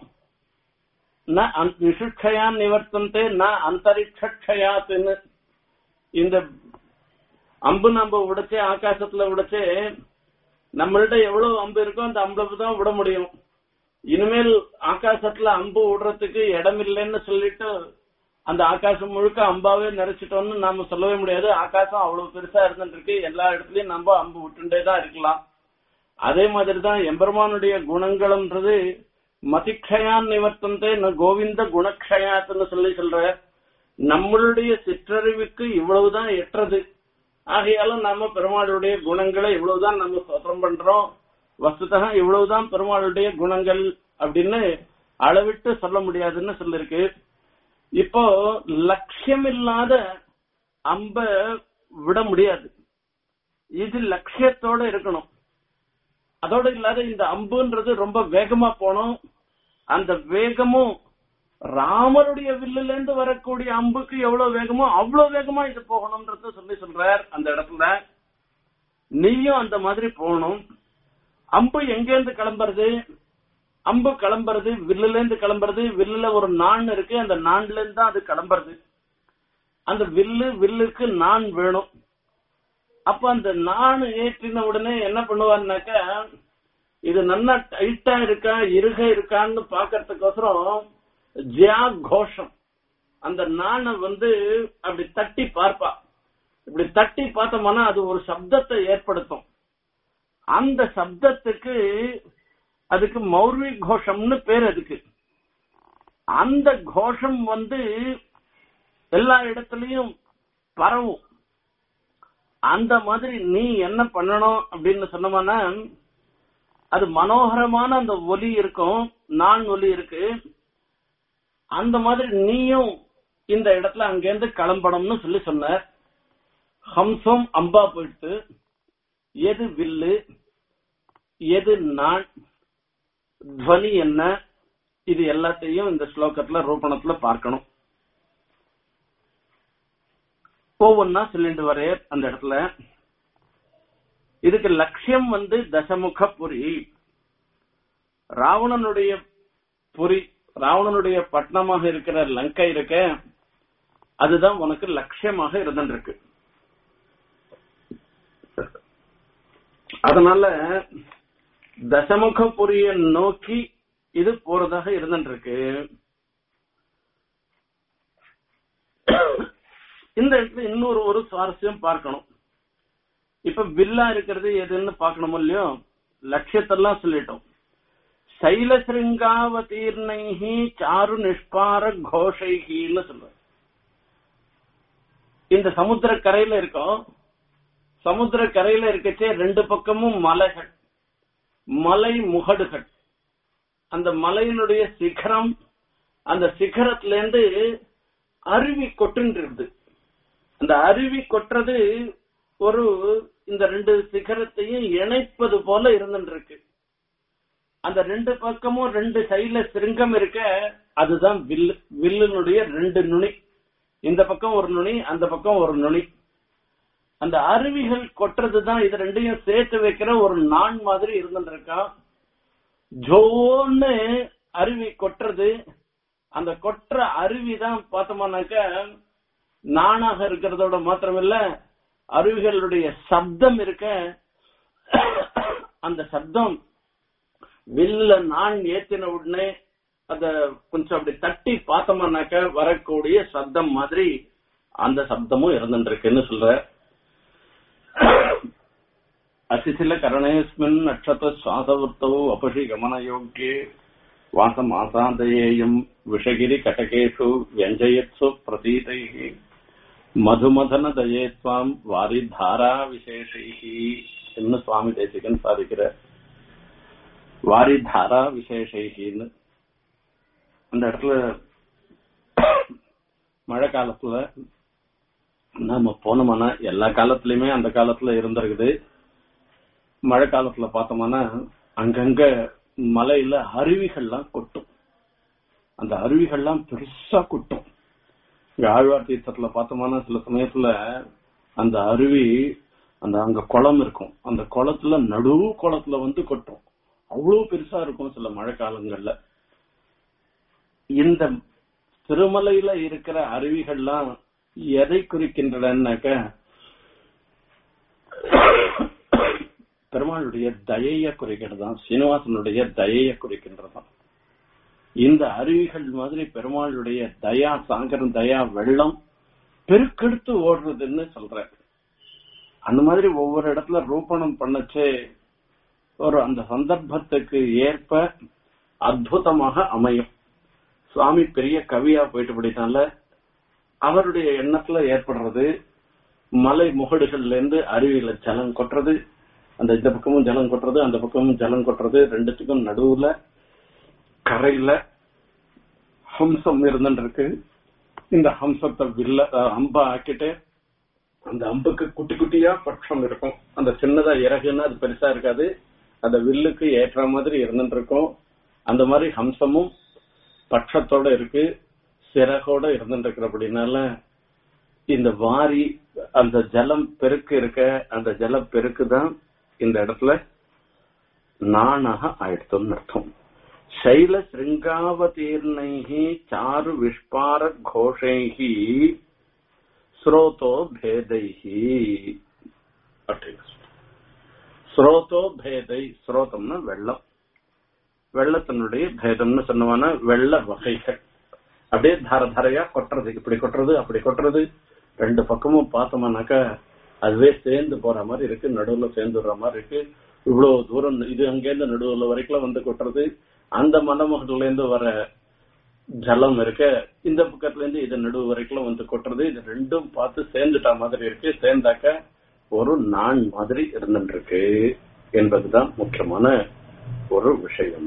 ந அந்- இசுட்சயான் நிவர்த்தந்தே ந அந்தரிக்ஷயாத்துன்னு இந்த அம்பு நம்ம விடச்சே ஆகாசத்துல விடச்சே நம்மள்ட்ட எவ்வளவு அம்பு இருக்கோ அந்த அம்பு தான் விட முடியும் இனிமேல் ஆகாசத்துல அம்பு விடுறதுக்கு இடம் இல்லைன்னு சொல்லிட்டு அந்த ஆகாசம் முழுக்க அம்பாவே நிறைச்சிட்டோம்னு நாம சொல்லவே முடியாது ஆகாசம் அவ்வளவு பெருசா இருந்துட்டு இருக்கு எல்லா இடத்துலயும் நம்ம அம்பு விட்டுண்டே தான் இருக்கலாம் அதே மாதிரி தான் எம்பெருமானுடைய குணங்கள்ன்றது மதிக்ஷயான் நிவர்த்தந்தே ந கோவிந்த குணக்ஷயாத்துன்னு சொல்லி சொல்ற நம்மளுடைய சிற்றறிவுக்கு இவ்வளவுதான் எட்டுறது ஆகையால நாம பெருமாளுடைய குணங்களை இவ்வளவுதான் நம்ம ஸ்தோத்திரம் பண்றோம் வஸ்துதா இவ்வளவுதான் பெருமாளுடைய குணங்கள் அப்படின்னு அளவிட்டு சொல்ல முடியாதுன்னு சொல்லிருக்கு இப்போ லட்சியம் இல்லாத அம்ப விட முடியாது இது லட்சியத்தோட இருக்கணும் அதோட இல்லாத இந்த அம்புன்றது ரொம்ப வேகமா போனோம் அந்த வேகமும் ராமருடைய வில்லுல இருந்து வரக்கூடிய அம்புக்கு எவ்வளவு வேகமோ அவ்வளவு வேகமா இது போகணும்ன்றத சொல்லி சொல்றார் அந்த இடத்துல நீயும் அந்த மாதிரி போகணும் அம்பு எங்க இருந்து கிளம்புறது அம்பு கிளம்புறது வில்லுல இருந்து கிளம்புறது வில்லுல ஒரு நான் இருக்கு அந்த நான்ல இருந்து தான் அது கிளம்புறது அந்த வில்லு வில்லுக்கு நான் வேணும் அப்ப அந்த நான் ஏற்றின உடனே என்ன பண்ணுவாருனாக்கா இது நல்லா டைட்டா இருக்கா இருக இருக்கான்னு பாக்கறதுக்கோசரம் ஜியா கோஷம் அந்த நாணை வந்து அப்படி தட்டி பார்ப்பா இப்படி தட்டி பார்த்தோம்னா அது ஒரு சப்தத்தை ஏற்படுத்தும் அந்த சப்தத்துக்கு அதுக்கு மௌர்வி கோஷம்னு பேர் அதுக்கு அந்த கோஷம் வந்து எல்லா இடத்துலயும் பரவும் அந்த மாதிரி நீ என்ன பண்ணணும் அப்படின்னு சொன்னோம்னா அது மனோகரமான அந்த ஒலி இருக்கும் நான் ஒலி இருக்கு அந்த மாதிரி நீயும் இந்த இடத்துல அங்கேருந்து கிளம்பணும்னு சொல்லி சொன்ன ஹம்சம் அம்பா போயிட்டு எது வில்லு எது நான் துவனி என்ன இது எல்லாத்தையும் இந்த ஸ்லோகத்துல ரூபணத்துல பார்க்கணும் ஒவ்வொன்னா சொல்லிட்டு வரே அந்த இடத்துல இதுக்கு லட்சியம் வந்து தசமுக புரி ராவணனுடைய புரி ராவணனுடைய பட்டணமாக இருக்கிற லங்கை இருக்க அதுதான் உனக்கு லட்சியமாக இருந்துருக்கு அதனால தசமுகபுரிய நோக்கி இது போறதாக இருந்துருக்கு இந்த இடத்துல இன்னொரு ஒரு சுவாரஸ்யம் பார்க்கணும் இப்ப வில்லா இருக்கிறது எதுன்னு பார்க்கணும் இல்லையோ லட்சியத்தெல்லாம் சொல்லிட்டோம் சைலசிருங்காவதீர்ணைஹி சாரு நிஷ்பார கோஷைகின்னு சொல்ற இந்த சமுத்திர கரையில இருக்கோம் சமுத்திர கரையில இருக்கச்சே ரெண்டு பக்கமும் மலைகள் மலை முகடுகள் அந்த மலையினுடைய சிகரம் அந்த சிகரத்துல இருந்து அருவி கொட்டுன்றது அந்த அருவி கொட்டுறது ஒரு இந்த ரெண்டு சிகரத்தையும் இணைப்பது போல இருந்துருக்கு அந்த ரெண்டு பக்கமும் ரெண்டு சைடுல சிருங்கம் இருக்க அதுதான் வில்லு வில்லுனுடைய ரெண்டு நுனி இந்த பக்கம் ஒரு நுனி அந்த பக்கம் ஒரு நுனி அந்த அருவிகள் கொட்டுறதுதான் இது ரெண்டையும் சேர்த்து வைக்கிற ஒரு நான் மாதிரி இருந்துருக்கான் ஜோன்னு அருவி கொட்டுறது அந்த கொட்டுற அருவி தான் பார்த்தோம்னாக்க நானாக இருக்கிறதோட மாத்திரமில்ல அருவிகளுடைய சப்தம் இருக்க அந்த சப்தம் வில்ல நான் ஏத்தின உடனே அத கொஞ்சம் அப்படி தட்டி பார்த்தோம்னாக்க வரக்கூடிய சப்தம் மாதிரி அந்த சப்தமும் இருந்துருக்குன்னு சொல்ற அசிசில கரணேஸ்மின் நட்சத்திர சுவாசவர்த்தோ அபஷி கமனயோக்கியே வாசம் ஆசாதயேயம் விஷகிரி கட்டகேஷு வியஞ்சயத்சு பிரதீதைः மதுமதன தயே துவாம் வாரி தாரா விசேஷைஹி என்று சுவாமி தேசிகன் சாதிக்கிற வாரி தாரா விசேஷைஹின்னு அந்த இடத்துல மழை காலத்துல நாம போனோம்னா எல்லா காலத்துலயுமே அந்த காலத்துல இருந்திருக்குது மழை காலத்துல பார்த்தோம்னா அங்கங்க மலையில அருவிகள்லாம் கொட்டும் அந்த அருவிகள்லாம் பெருசா கொட்டும் இங்க ஆழ்வார் தீர்த்தத்துல பார்த்தோம்னா சில சமயத்துல அந்த அருவி அந்த அங்க குளம் இருக்கும் அந்த குளத்துல நடு குளத்துல வந்து கொட்டும் அவ்வளவு பெருசா இருக்கும் சில மழை காலங்கள்ல இந்த திருமலையில இருக்கிற அருவிகள்லாம் எதை குறிக்கின்றனன்னாக்க பெருமாளுடைய தயைய குறிக்கிறதாம் சீனிவாசனுடைய தயைய குறிக்கின்றதாம் இந்த அருவிகள் மாதிரி பெருமாளுடைய தயா சாங்கரம் தயா வெள்ளம் பெருக்கெடுத்து ஓடுறதுன்னு சொல்ற அந்த மாதிரி ஒவ்வொரு இடத்துல ரூபணம் பண்ணச்சே ஒரு அந்த சந்தர்ப்பத்துக்கு ஏற்ப அற்புதமாக அமையும் சுவாமி பெரிய கவியா போயிட்டு படித்தால அவருடைய எண்ணத்துல ஏற்படுறது மலை முகடுகள்ல இருந்து அருவியில ஜலம் கொட்டுறது அந்த இந்த பக்கமும் ஜலம் கொட்டுறது அந்த பக்கமும் ஜலம் கொட்டுறது ரெண்டுத்துக்கும் நடுவுல கரையில ஹம்சம் இருந்துருக்கு இந்த ஹம்சத்தை வில்ல அம்பா ஆக்கிட்டு அந்த அம்புக்கு குட்டி குட்டியா பட்சம் இருக்கும் அந்த சின்னதா இறகுன்னா அது பெருசா இருக்காது அந்த வில்லுக்கு ஏற்ற மாதிரி இருந்துட்டு இருக்கும் அந்த மாதிரி ஹம்சமும் பட்சத்தோட இருக்கு சிறகோட இருந்துட்டு இருக்கிறபடினால இந்த வாரி அந்த ஜலம் பெருக்கு இருக்க அந்த ஜல பெருக்கு தான் இந்த இடத்துல நானாக ஆயிடுத்துன்னு அர்த்தம் சைல சிருங்காவதீர்ணைஹி சாரு விஷ்பார கோஷைஹி ஸ்ரோதோ பேதைஹி அப்படின்னு ஸ்ரோதோ பேதை ஸ்ரோதம்னா வெள்ளம் வெள்ளத்தினுடைய பேதம்னு சொன்னவன வெள்ள வகைகள் அப்படியே தார தாரையா கொட்டுறது இப்படி கொட்டுறது அப்படி கொட்டுறது ரெண்டு பக்கமும் பார்த்தோம்னாக்கா அதுவே சேர்ந்து போற மாதிரி இருக்கு நடுவுல சேர்ந்துடுற மாதிரி இருக்கு இவ்வளவு தூரம் இது அங்கேருந்து நடுவுல வரைக்கும் வந்து கொட்டுறது அந்த மணமகத்துல இருந்து வர ஜலம் இருக்க இந்த பக்கத்துல இருந்து இது நடுவு வரைக்கும் வந்து கொட்டுறது இது ரெண்டும் பார்த்து சேர்ந்துட்டா மாதிரி இருக்கு சேர்ந்தாக்க ஒரு நான் மாதிரி இருந்துட்டு இருக்கு என்பதுதான் முக்கியமான ஒரு விஷயம்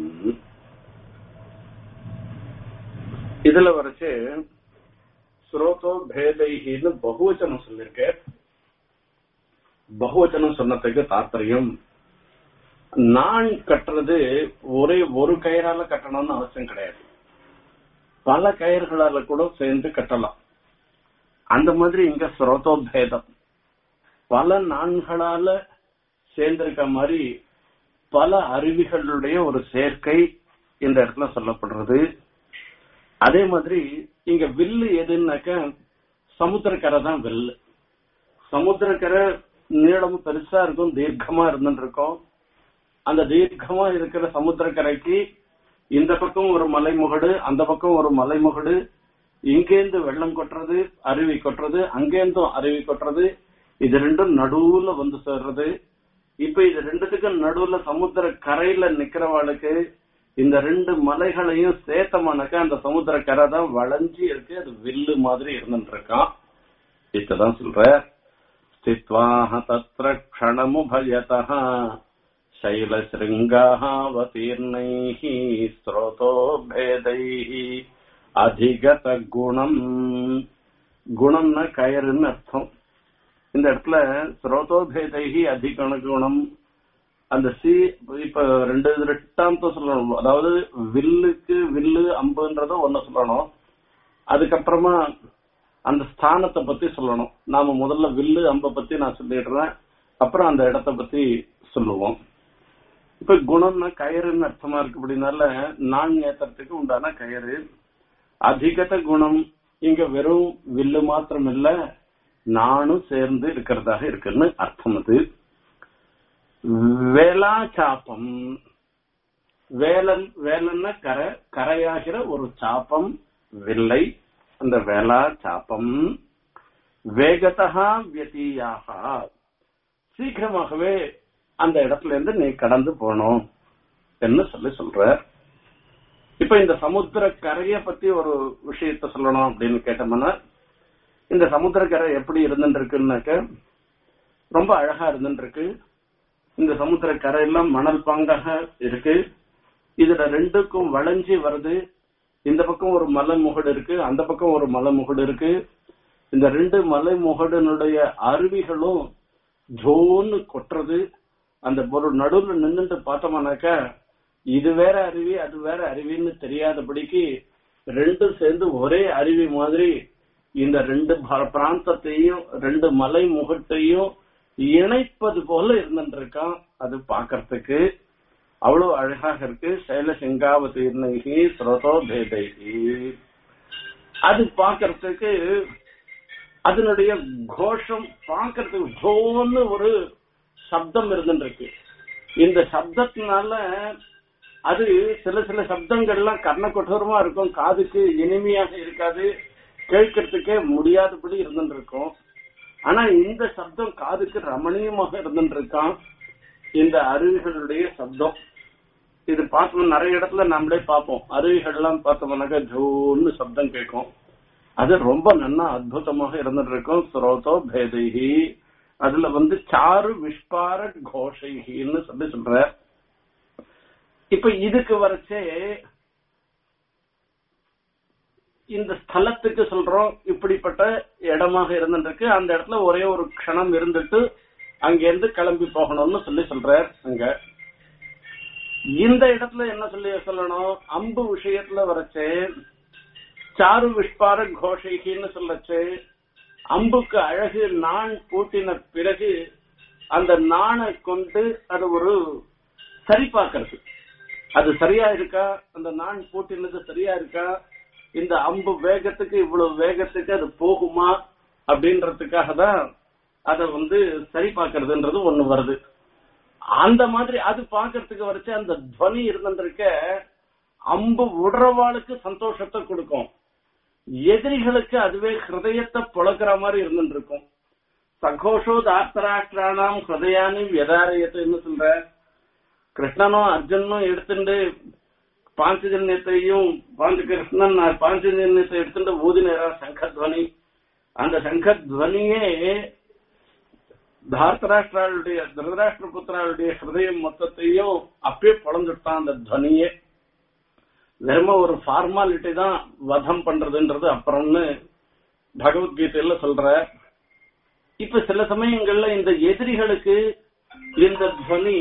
இதுல வரைச்சு ஸ்ரோதோ பேதைகின்னு பகுவச்சனம் சொல்லியிருக்க பகுவச்சனம் சொன்னதுக்கு தாற்பயம் நான் கட்டுறது ஒரே ஒரு கயிறால கட்டணும்னு அவசியம் கிடையாது பல கயிறுகளால கூட சேர்ந்து கட்டலாம் அந்த மாதிரி இங்க ஸ்ரோதோ பேதம் பல நான்களால சேர்ந்திருக்க மாதிரி பல அருவிகளுடைய ஒரு சேர்க்கை இந்த இடத்துல சொல்லப்படுறது அதே மாதிரி இங்க வில்லு எதுன்னாக்க சமுத்திரக்கரை தான் வில்லு சமுத்திரக்கரை நீளம் பெருசா இருக்கும் தீர்க்கமா இருந்துட்டு இருக்கும் அந்த தீர்க்கமா இருக்கிற சமுத்திரக்கரைக்கு இந்த பக்கம் ஒரு மலைமுகடு அந்த பக்கம் ஒரு மலைமுகடு இங்கேருந்து வெள்ளம் கொட்டுறது அருவி கொட்டுறது அங்கேருந்தும் அருவி கொட்டுறது இது ரெண்டும் நடுவுல வந்து சேர்றது இப்ப இது ரெண்டுத்துக்கும் நடுவுல சமுத்திர கரையில நிக்கிறவாளுக்கு இந்த ரெண்டு மலைகளையும் சேர்த்தமானாக்கா அந்த சமுத்திர கரை தான் வளைஞ்சி இருக்கு அது வில்லு மாதிரி இருந்துட்டு இருக்கான் இதான் சொல்ற ஸ்தித்வாஹ தத்ர க்ஷணமுபயதः शैलशृङ्गावतीर्णैः स्रोतोभेदैः அதிகத குணம் குணம்னா கயறுன்னு அர்த்தம் இந்த இடத்துல ஸ்ரோதோபேதைகி அதிகண குணம் அந்த சி இப்ப ரெண்டு ரெட்டாந்தம் சொல்லணும் அதாவது வில்லுக்கு வில்லு அம்புன்றத ஒண்ணு சொல்லணும் அதுக்கப்புறமா அந்த ஸ்தானத்தை பத்தி சொல்லணும் நாம முதல்ல வில்லு அம்பை பத்தி நான் சொல்லிடுறேன் அப்புறம் அந்த இடத்த பத்தி சொல்லுவோம் இப்ப குணம்னா கயிறுன்னு அர்த்தமா இருக்கு அப்படின்னால நான் ஏத்துறதுக்கு உண்டான கயிறு அதிகத குணம் இங்க வெறும் வில்லு மாத்திரம் இல்ல நானும் சேர்ந்து இருக்கிறதாக இருக்குன்னு அர்த்தம் அது வேளா சாப்பம் வேலன் வேலன்னா கரை கரையாகிற ஒரு சாப்பம் வில்லை அந்த வேளா சாப்பம் வேகதா வியதியாக சீக்கிரமாகவே அந்த இடத்துல இருந்து நீ கடந்து போனோம் என்று சொல்லி சொல்ற இப்ப இந்த சமுத்திர கரைய பத்தி ஒரு விஷயத்த சொல்லணும் அப்படின்னு கேட்டோம்னா இந்த சமுத்திர கரை எப்படி இருந்துட்டு இருக்குன்னாக்க ரொம்ப அழகா இருந்துட்டு இருக்கு இந்த சமுத்திர கரையெல்லாம் மணல் பாங்காக இருக்கு இதுல ரெண்டுக்கும் வளைஞ்சி வருது இந்த பக்கம் ஒரு மலை முகடு இருக்கு அந்த பக்கம் ஒரு மலை முகடு இருக்கு இந்த ரெண்டு மலை முகடனுடைய அருவிகளும் ஜோன்னு கொட்டுறது அந்த ஒரு நடுவுல நின்னுட்டு பார்த்தோம்னாக்கா இது வேற அருவி அது வேற அருவின்னு தெரியாதபடிக்கு ரெண்டும் சேர்ந்து ஒரே அருவி மாதிரி இந்த ரெண்டு ப- பிராந்தத்தையும் ரெண்டு மலை முகட்டையும் இணைப்பது போல இருந்துட்டு இருக்கான் அது பாக்கறதுக்கு அவ்வளவு அழகாக இருக்கு சைல சிங்காவதீர்ணகி ஸ்ரோதோ பேதைகி அது பாக்கறதுக்கு அதனுடைய கோஷம் பாக்கறதுக்கு ஜோன்னு ஒரு சப்தம் இருந்துட்டு இருக்கு இந்த சப்தத்தினால அது சில சில சப்தங்கள்லாம் கர்ண கொடூரமா இருக்கும் காதுக்கு இனிமையாக இருக்காது கேட்கறதுக்கே முடியாதபடி இருந்துட்டு இருக்கும் ஆனா இந்த சப்தம் காதுக்கு ரமணீயமாக இருந்துட்டு இருக்கான் இந்த அருவிகளுடைய சப்தம் இது பார்த்தோம் நிறைய இடத்துல நம்மளே பார்ப்போம் அருவிகள்லாம் பார்த்தோம்னாக்கா ஜோன்னு சப்தம் கேட்கும் அது ரொம்ப நன்னா அற்புதமாக இருந்துட்டு இருக்கும் ஸ்ரோதோ பேதைகி அதுல வந்து சாரு விஸ்பார கோஷைகின்னு சொல்லி சொல்ற இப்ப இதுக்கு வரைச்சே இந்த ஸ்தலத்துக்கு சொல்றோம் இப்படிப்பட்ட இடமாக இருந்துருக்கு அந்த இடத்துல ஒரே ஒரு க்ஷணம் இருந்துட்டு அங்கிருந்து கிளம்பி போகணும்னு சொல்லி சொல்றார் அங்க இந்த இடத்துல என்ன சொல்லி சொல்லணும் அம்பு விஷயத்துல வரைச்சே சாரு விஸ்பார கோஷைகின்னு சொல்லச்சு அம்புக்கு அழகு நான் பூட்டின பிறகு அந்த நாணை கொண்டு அது ஒரு சரி பார்க்கறது அது சரியா இருக்கா அந்த நான் பூட்டினது சரியா இருக்கா இந்த அம்பு வேகத்துக்கு இவ்வளவு வேகத்துக்கு அது போகுமா அப்படின்றதுக்காக தான் அதை வந்து சரி பார்க்கறதுன்றது ஒண்ணு வருது அந்த மாதிரி அது பார்க்கறதுக்கு வரைச்சு அந்த துவனி இருந்திருக்க அம்பு விடுறவாளுக்கு சந்தோஷத்தை கொடுக்கும் எதிரிகளுக்கு அதுவே ஹிருதயத்தை புழக்கிற மாதிரி இருந்துட்டு இருக்கும் சகோஷோ தார்த்தராஷ்டிரானாம் ஹிருதயானி வியதாரயத்துன்னு சொல்ற கிருஷ்ணனும் அர்ஜுனனும் எடுத்துட்டு பாஞ்சஜன்யத்தையும் பாஞ்ச கிருஷ்ணன் பாஞ்சஜன்யத்தை எடுத்துட்டு ஊதினரா சங்கத்வனி அந்த சங்கத்வனியே தார்த்தராஷ்டிராளுடைய திருதராஷ்டிர புத்திராளுடைய ஹிருதயம் மொத்தத்தையும் அப்பயே பொழந்துட்டான் அந்த துவனியே வெறும ஒரு ஃபார்மாலிட்டி தான் வதம் பண்றதுன்றது அப்புறம்னு பகவத்கீதையில சொல்ற இப்ப சில சமயங்கள்ல இந்த எதிரிகளுக்கு இந்த துவனி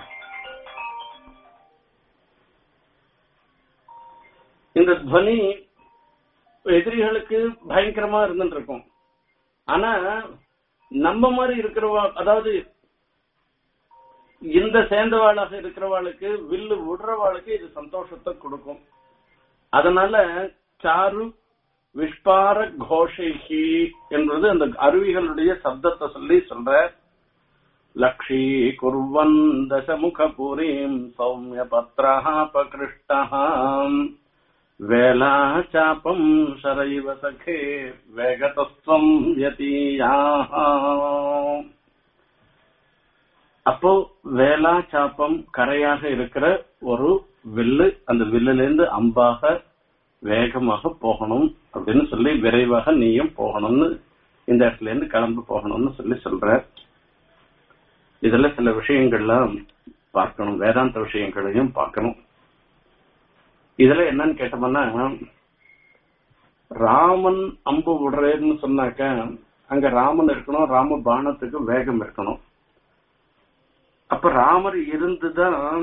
இந்த துவனி எதிரிகளுக்கு பயங்கரமா இருந்துட்டு இருக்கும் ஆனா நம்ம மாதிரி இருக்கிறவா அதாவது இந்த சேர்ந்தவாளாக இருக்கிறவாளுக்கு வில்லு விடுறவாளுக்கு இது சந்தோஷத்தை கொடுக்கும் அதனால சாரு விஷ்பார கோஷைகி என்பது அந்த அருவிகளுடைய சப்தத்தை சொல்லி சொல்ற லக்ஷீ குர்வன் தசமுகபுரீம் சௌமிய பத்ரஹாபகிருஷ்டஹாம் வேலா சாபம் சரைவ சகே வேகதஸ்வம் யதீயாஹாம் அப்போ வேலா சாப்பம் கரையாக இருக்கிற ஒரு வில்லு அந்த வில்லுல இருந்து அம்பாக வேகமாக போகணும் அப்படின்னு சொல்லி விரைவாக நீயும் போகணும்னு இந்த இடத்துல இருந்து கிளம்பி போகணும்னு சொல்லி சொல்ற இதுல சில விஷயங்கள்லாம் பார்க்கணும் வேதாந்த விஷயங்களையும் பார்க்கணும் இதுல என்னன்னு கேட்டோம்னா ராமன் அம்பு விடுறேன்னு சொன்னாக்க அங்க ராமன் இருக்கணும் ராம பானத்துக்கு வேகம் இருக்கணும் அப்ப ராமர் இருந்துதான்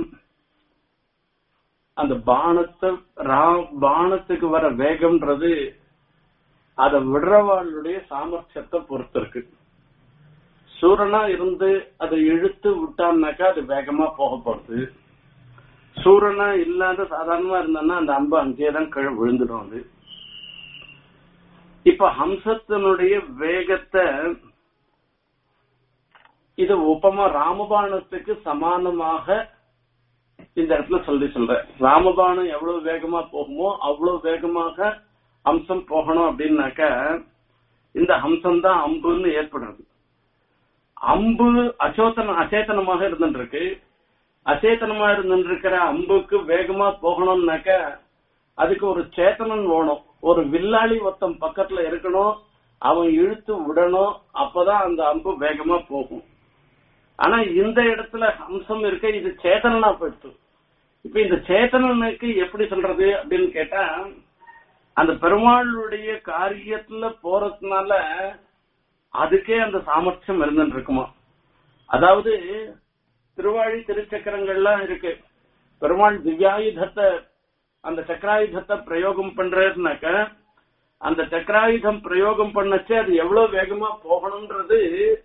அந்த பானத்தை ரா- பானத்துக்கு வர வேகம்ன்றது அத விடுறவாளுடைய சாமர்த்தியத்தை பொறுத்து இருக்கு சூரனா இருந்து அதை இழுத்து விட்டான்னாக்கா அது வேகமா போக போறது சூரனா இல்லாத சாதாரணமா இருந்தான்னா அந்த அம்பு அங்கேயே தான் கீழே விழுந்துடும் அது இப்ப ஹம்சத்தினுடைய வேகத்தை இது உபமா ராமபாணத்துக்கு சமானமாக இந்த இடத்துல சொல்லி சொல்ற ராமபாணம் எவ்வளவு வேகமா போகுமோ அவ்வளவு வேகமாக அம்சம் போகணும் அப்படின்னாக்க இந்த ஹம்சம் தான் அம்புன்னு ஏற்படுறது அம்பு அச்சோத்தன அச்சேதனமாக இருந்துருக்கு அச்சேதனமா இருந்துருக்கிற அம்புக்கு வேகமா போகணும்னாக்க அதுக்கு ஒரு சேத்தனன் வேணும் ஒரு வில்லாளி ஒருத்தன் பக்கத்துல இருக்கணும் அவன் இழுத்து விடணும் அப்பதான் அந்த அம்பு வேகமா போகும் ஆனா இந்த இடத்துல அம்சம் இருக்க இது சேத்தனனா போயிடுச்சு இப்ப இந்த சேத்தனனுக்கு எப்படி சொல்றது அப்படின்னு கேட்டா அந்த பெருமாளுடைய காரியத்துல போறதுனால அதுக்கே அந்த சாமர்த்தியம் இருந்துட்டு இருக்குமா அதாவது திருவாழி திருச்சக்கரங்கள்லாம் இருக்கு பெருமாள் திவ்யாயுதத்தை அந்த சக்கராயுதத்தை பிரயோகம் பண்றதுனாக்க அந்த சக்கராயுதம் பிரயோகம் பண்ணச்சு அது எவ்வளவு வேகமா போகணும்ன்றது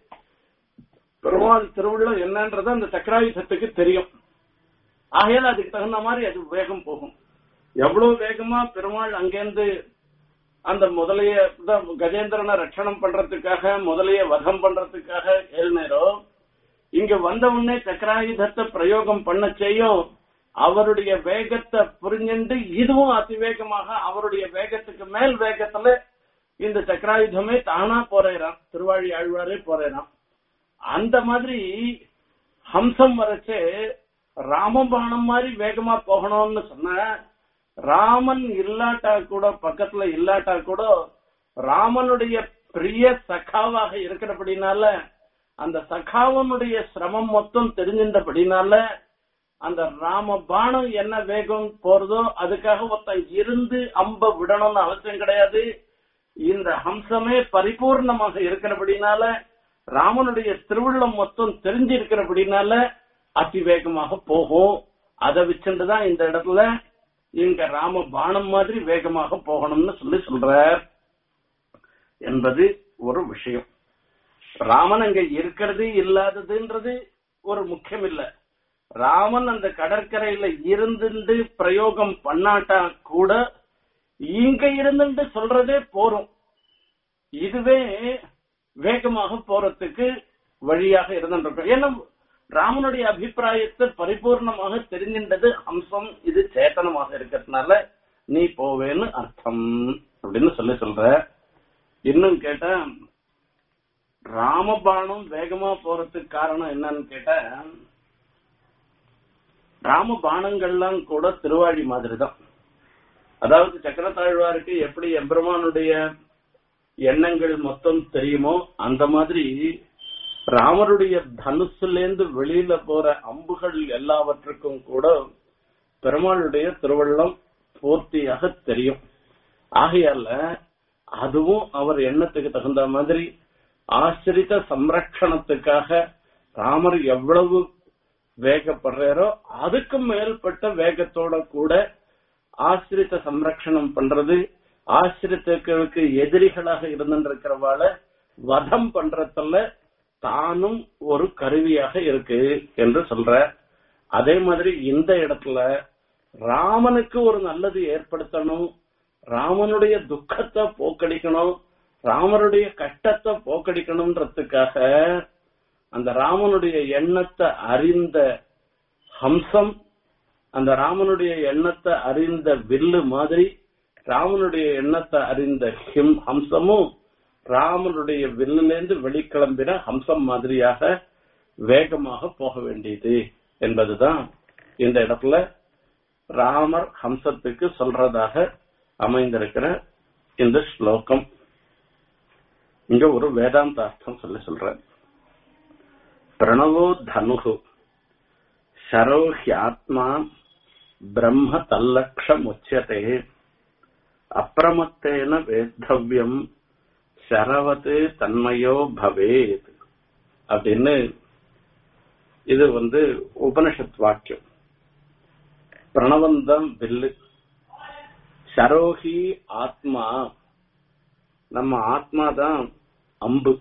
பெருமாள் திருவுள்ளம் என்னன்றது அந்த சக்கராயுதத்துக்கு தெரியும் ஆகையால அதுக்கு தகுந்த மாதிரி அது வேகம் போகும் எவ்வளவு வேகமா பெருமாள் அங்கேருந்து அந்த முதலைய தான் கஜேந்திரனை ரட்சணம் பண்றதுக்காக முதலைய வதம் பண்றதுக்காக ஏழ்நேரோ இங்க வந்த உடனே சக்கராயுதத்தை பிரயோகம் பண்ண செய்யும் அவருடைய வேகத்தை புரிஞ்சுண்டு இதுவும் அதிவேகமாக அவருடைய வேகத்துக்கு மேல் வேகத்துல இந்த சக்கராயுதமே தானா போறேறான் திருவாழி ஆழ்வாரே போறேறான் அந்த மாதிரி ஹம்சம் வரைச்சு ராமபாணம் மாதிரி வேகமா போகணும்னு சொன்ன ராமன் இல்லாட்டா கூட பக்கத்துல இல்லாட்டா கூட ராமனுடைய பிரிய சகாவாக இருக்கிறபடினால அந்த சகாவனுடைய சிரமம் மொத்தம் தெரிஞ்சின்றபடினால அந்த ராம பானம் என்ன வேகம் போறதோ அதுக்காக ஒருத்தன் இருந்து அம்ப விடணும்னு அவசியம் கிடையாது இந்த ஹம்சமே பரிபூர்ணமாக இருக்கிறபடினால ராமனுடைய திருவுள்ளம் மொத்தம் தெரிஞ்சு இருக்கிறபடினால அதிவேகமாக போகும் அதை வச்சுட்டுதான் இந்த இடத்துல இங்க ராம பானம் மாதிரி வேகமாக போகணும்னு சொல்லி சொல்றார் என்பது ஒரு விஷயம் ராமன் அங்க இருக்கிறது இல்லாததுன்றது ஒரு முக்கியம் இல்ல ராமன் அந்த கடற்கரையில இருந்துட்டு பிரயோகம் பண்ணாட்டா கூட இங்க இருந்துட்டு சொல்றதே போரும் இதுவே வேகமாக போறதுக்கு வழியாக இருந்துருக்கும் ஏன்னா ராமனுடைய அபிப்பிராயத்தை பரிபூர்ணமாக தெரிஞ்சின்றது அம்சம் இது சேத்தனமாக இருக்கிறதுனால நீ போவேன்னு அர்த்தம் அப்படின்னு சொல்லி சொல்ற இன்னும் கேட்டா ராமபாணம் வேகமா போறதுக்கு காரணம் என்னன்னு கேட்டா ராம பானங்கள்லாம் கூட திருவாழி மாதிரி தான் அதாவது சக்கரத்தாழ்வாருக்கு எப்படி எம்பெருமானுடைய எண்ணங்கள் மொத்தம் தெரியுமோ அந்த மாதிரி ராமருடைய தனுசுலேருந்து வெளியில போற அம்புகள் எல்லாவற்றுக்கும் கூட பெருமாளுடைய திருவள்ளம் பூர்த்தியாக தெரியும் ஆகையால அதுவும் அவர் எண்ணத்துக்கு தகுந்த மாதிரி ஆசிரித சம்ரக்ஷணத்துக்காக ராமர் எவ்வளவு வேகப்படுறாரோ அதுக்கு மேல்பட்ட வேகத்தோட கூட ஆசிரித்த சம்ரக்ஷணம் பண்றது ஆசிரித்தர்களுக்கு எதிரிகளாக இருந்திருக்கிறவாள வதம் பண்றதுல தானும் ஒரு கருவியாக இருக்கு என்று சொல்ற அதே மாதிரி இந்த இடத்துல ராமனுக்கு ஒரு நல்லது ஏற்படுத்தணும் ராமனுடைய துக்கத்தை போக்கடிக்கணும் ராமனுடைய கஷ்டத்தை போக்கடிக்கணும்ன்றதுக்காக அந்த ராமனுடைய எண்ணத்தை அறிந்த ஹம்சம் அந்த ராமனுடைய எண்ணத்தை அறிந்த வில்லு மாதிரி ராமனுடைய எண்ணத்தை அறிந்த ஹிம் ஹம்சமும் ராமனுடைய வில்லிலிருந்து வெளிக்கிளம்பின ஹம்சம் மாதிரியாக வேகமாக போக வேண்டியது என்பதுதான் இந்த இடத்துல ராமர் ஹம்சத்துக்கு சொல்றதாக அமைந்திருக்கிற இந்த ஸ்லோகம் இங்க ஒரு வேதாந்த அர்த்தம் சொல்லி சொல்ற பிரணவோ தனுகு शरो ह्यात्मा ब्रह्म तल्लक्षमुच्यते அப்பிரமத்தேன வேத்தவ்யம் சரவத்து தன்மயோ பவேத் அப்படின்னு இது வந்து உபனிஷத் வாக்கியம் பிரணவந்தம் வில்லு சரோஹி ஆத்மா நம்ம ஆத்மா தான் அம்பு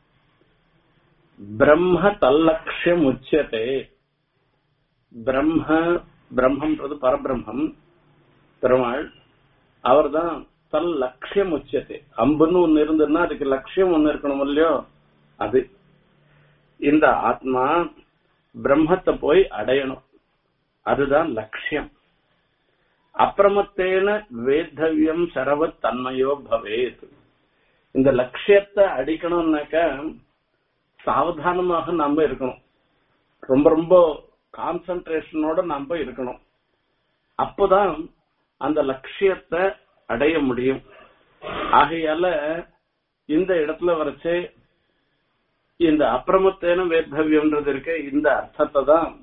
பிரம்ம தல்லக்ஷம் உச்சதே பிரம்ம பிரம்மன்றது பரபிரம்மம் பெருமாள் அவர்தான் தல் லட்சியம் உச்சத்தை அம்புன்னு ஒண்ணு இருந்ததுன்னா அதுக்கு லட்சியம் ஒண்ணு இருக்கணும் இல்லையோ அது இந்த ஆத்மா பிரம்மத்தை போய் அடையணும் அதுதான் லட்சியம் அப்பிரமத்தேன வேத்தவியம் சரவ தன்மையோ பவேத் இந்த லட்சியத்தை அடிக்கணும்னாக்க சாவதானமாக நாம இருக்கணும் ரொம்ப ரொம்ப கான்சன்ட்ரேஷனோட நாம இருக்கணும் அப்போதான் அந்த லட்சியத்தை அடைய முடியும் ஆகையால இந்த இடத்துல வரைச்சு இந்த அப்பிரமத்தேன வேத்தவியம்ன்றது இருக்க இந்த அர்த்தத்தை தான்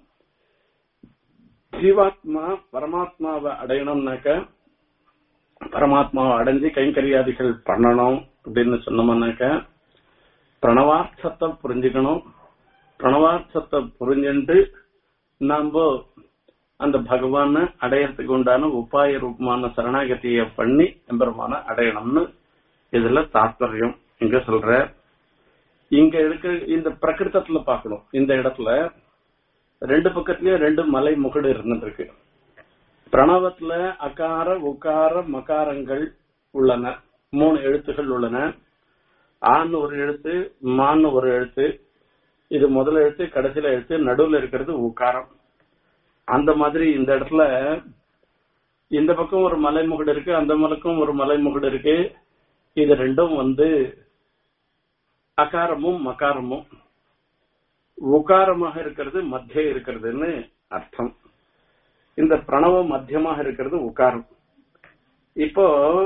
ஜீவாத்மா பரமாத்மாவை அடையணும்னாக்க பரமாத்மாவை அடைஞ்சு கைங்கரியாதிகள் பண்ணணும் அப்படின்னு சொன்னோம்னாக்க பிரணவார்த்தத்தை புரிஞ்சுக்கணும் பிரணவார்த்தத்தை புரிஞ்சுட்டு நாம அந்த பகவான அடையறதுக்கு உண்டான உபாய ரூபமான சரணாகதிய பண்ணி எம்பெருமான அடையணும்னு இதுல தாத்பரியம் இங்க சொல்ற இங்க இருக்க இந்த பிரகிருத்தத்துல பாக்கணும் இந்த இடத்துல ரெண்டு பக்கத்துலயும் ரெண்டு மலை முகடு இருந்துருக்கு பிரணவத்துல அகார உகார மகாரங்கள் உள்ளன மூணு எழுத்துகள் உள்ளன ஆன்னு ஒரு எழுத்து மான்னு ஒரு எழுத்து இது முதல் எழுத்து கடைசியில எழுத்து நடுவுல இருக்கிறது உக்காரம் அந்த மாதிரி இந்த இடத்துல இந்த பக்கம் ஒரு மலைமுகடு இருக்கு அந்த மலைக்கும் ஒரு மலைமுகடு இருக்கு இது ரெண்டும் வந்து அகாரமும் மகாரமும் உகாரமாக இருக்கிறது மத்திய இருக்கிறதுன்னு அர்த்தம் இந்த பிரணவம் மத்தியமாக இருக்கிறது உகாரம் இப்போ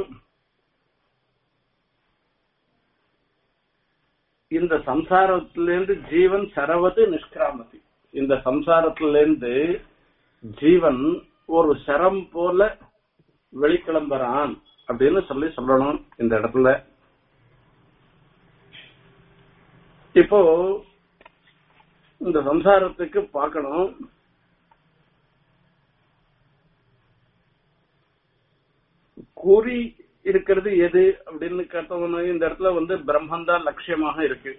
இந்த சம்சாரத்திலிருந்து ஜீவன் சரவது நிஷ்கிராமதி இந்த சம்சாரத்திலிருந்து ஜீவன் ஒரு சரம் போல வெளிக்கிளம்புறான் அப்படின்னு சொல்லி சொல்லணும் இந்த இடத்துல இப்போ இந்த சம்சாரத்துக்கு பார்க்கணும் குறி இருக்கிறது எது அப்படின்னு கேட்டோம்னா இந்த இடத்துல வந்து பிரம்மன் தான் லட்சியமாக இருக்கு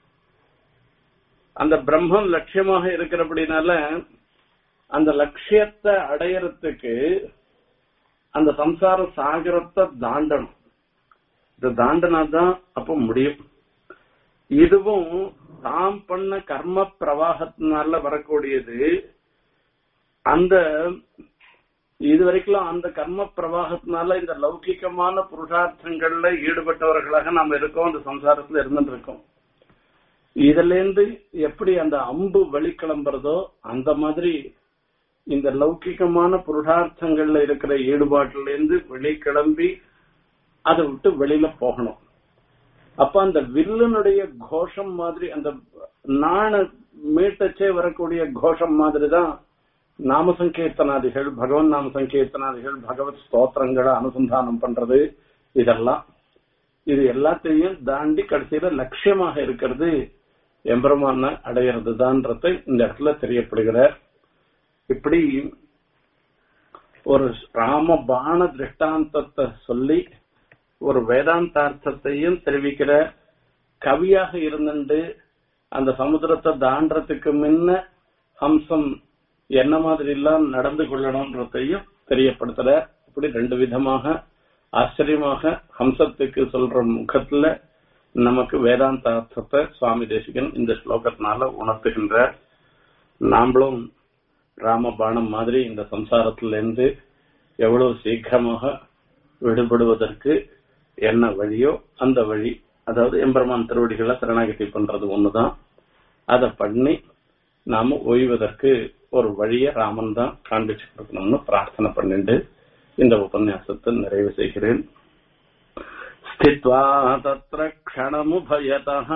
அந்த பிரம்மன் லட்சியமாக இருக்கிறபடினால அந்த லட்சியத்தை அடையறதுக்கு அந்த சம்சார சாகரத்தை தாண்டணும் இது தாண்டினாதான் அப்ப முடியும் இதுவும் தாம் பண்ண கர்ம பிரவாகத்தினால வரக்கூடியது அந்த இது வரைக்கும் அந்த கர்ம பிரவாகத்தினால இந்த லௌகிகமான புருஷார்த்தங்கள்ல ஈடுபட்டவர்களாக நாம இருக்கோம் அந்த சம்சாரத்துல இருந்துட்டு இருக்கோம் இதுல இருந்து எப்படி அந்த அம்பு வெளிக்கிளம்புறதோ அந்த மாதிரி இந்த லௌகிகமான புருஷார்த்தங்கள்ல இருக்கிற ஈடுபாட்டுல இருந்து வெளிக்கிளம்பி அதை விட்டு வெளியில போகணும் அப்ப அந்த வில்லுனுடைய கோஷம் மாதிரி அந்த நாண மீட்டச்சே வரக்கூடிய கோஷம் மாதிரி தான் நாம சங்கீர்த்தனாதிகள் பகவன் நாம சங்கீர்த்தனாதிகள் பகவத் ஸ்தோத்திரங்களை அனுசந்தானம் பண்றது இதெல்லாம் இது எல்லாத்தையும் தாண்டி கடைசியில லட்சியமாக இருக்கிறது எம்பெருமான அடையிறது தான்றதை இந்த இடத்துல தெரியப்படுகிறார் இப்படி ஒரு ராம பாண திருஷ்டாந்தத்தை சொல்லி ஒரு வேதாந்தார்த்தத்தையும் தெரிவிக்கிற கவியாக இருந்துட்டு அந்த சமுத்திரத்தை தாண்டறதுக்கு முன்ன ஹம்சம் என்ன மாதிரி எல்லாம் நடந்து கொள்ளணும்ன்றதையும் தெரியப்படுத்துற இப்படி ரெண்டு விதமாக ஆச்சரியமாக ஹம்சத்துக்கு சொல்ற முகத்துல நமக்கு வேதாந்த அர்த்தத்தை சுவாமி தேசிகன் இந்த ஸ்லோகத்தினால உணர்த்துகின்ற நாமளும் ராமபாணம் மாதிரி இந்த சம்சாரத்துல இருந்து எவ்வளவு சீக்கிரமாக விடுபடுவதற்கு என்ன வழியோ அந்த வழி அதாவது எம்பெருமான் திருவடிகளை சரணாகதி பண்றது ஒண்ணுதான் அதை பண்ணி நாம ஓய்வதற்கு ஒரு வழியை ராமன் தான் காண்பிச்சு கொடுக்கணும்னு பிரார்த்தனை பண்ணிட்டு இந்த உபன்யாசத்தை நிறைவு செய்கிறேன் ஸ்தித்வா தத்ர க்ஷணமுபயதः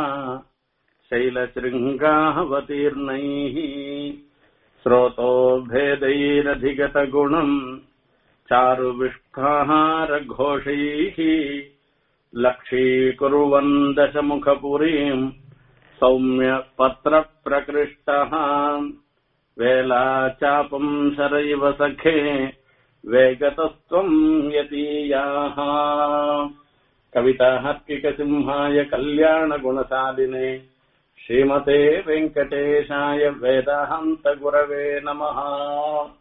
शैलशृङ्गावतीर्णैः स्रोतो भेदैरधिगतगुणम् चारुविष्ठाहारघोषैः लक्षीकुर्वन् दशमुखपुरीम् सौम्यपत्रप्रकृष्टः वेलाचापम् शरैव सखे वेगतस्त्वम् यतीयाः कविताहर्किकसिंहाय कल्याणगुणशालिने श्रीमते वेङ्कटेशाय वेदाहन्तगुरवे नमः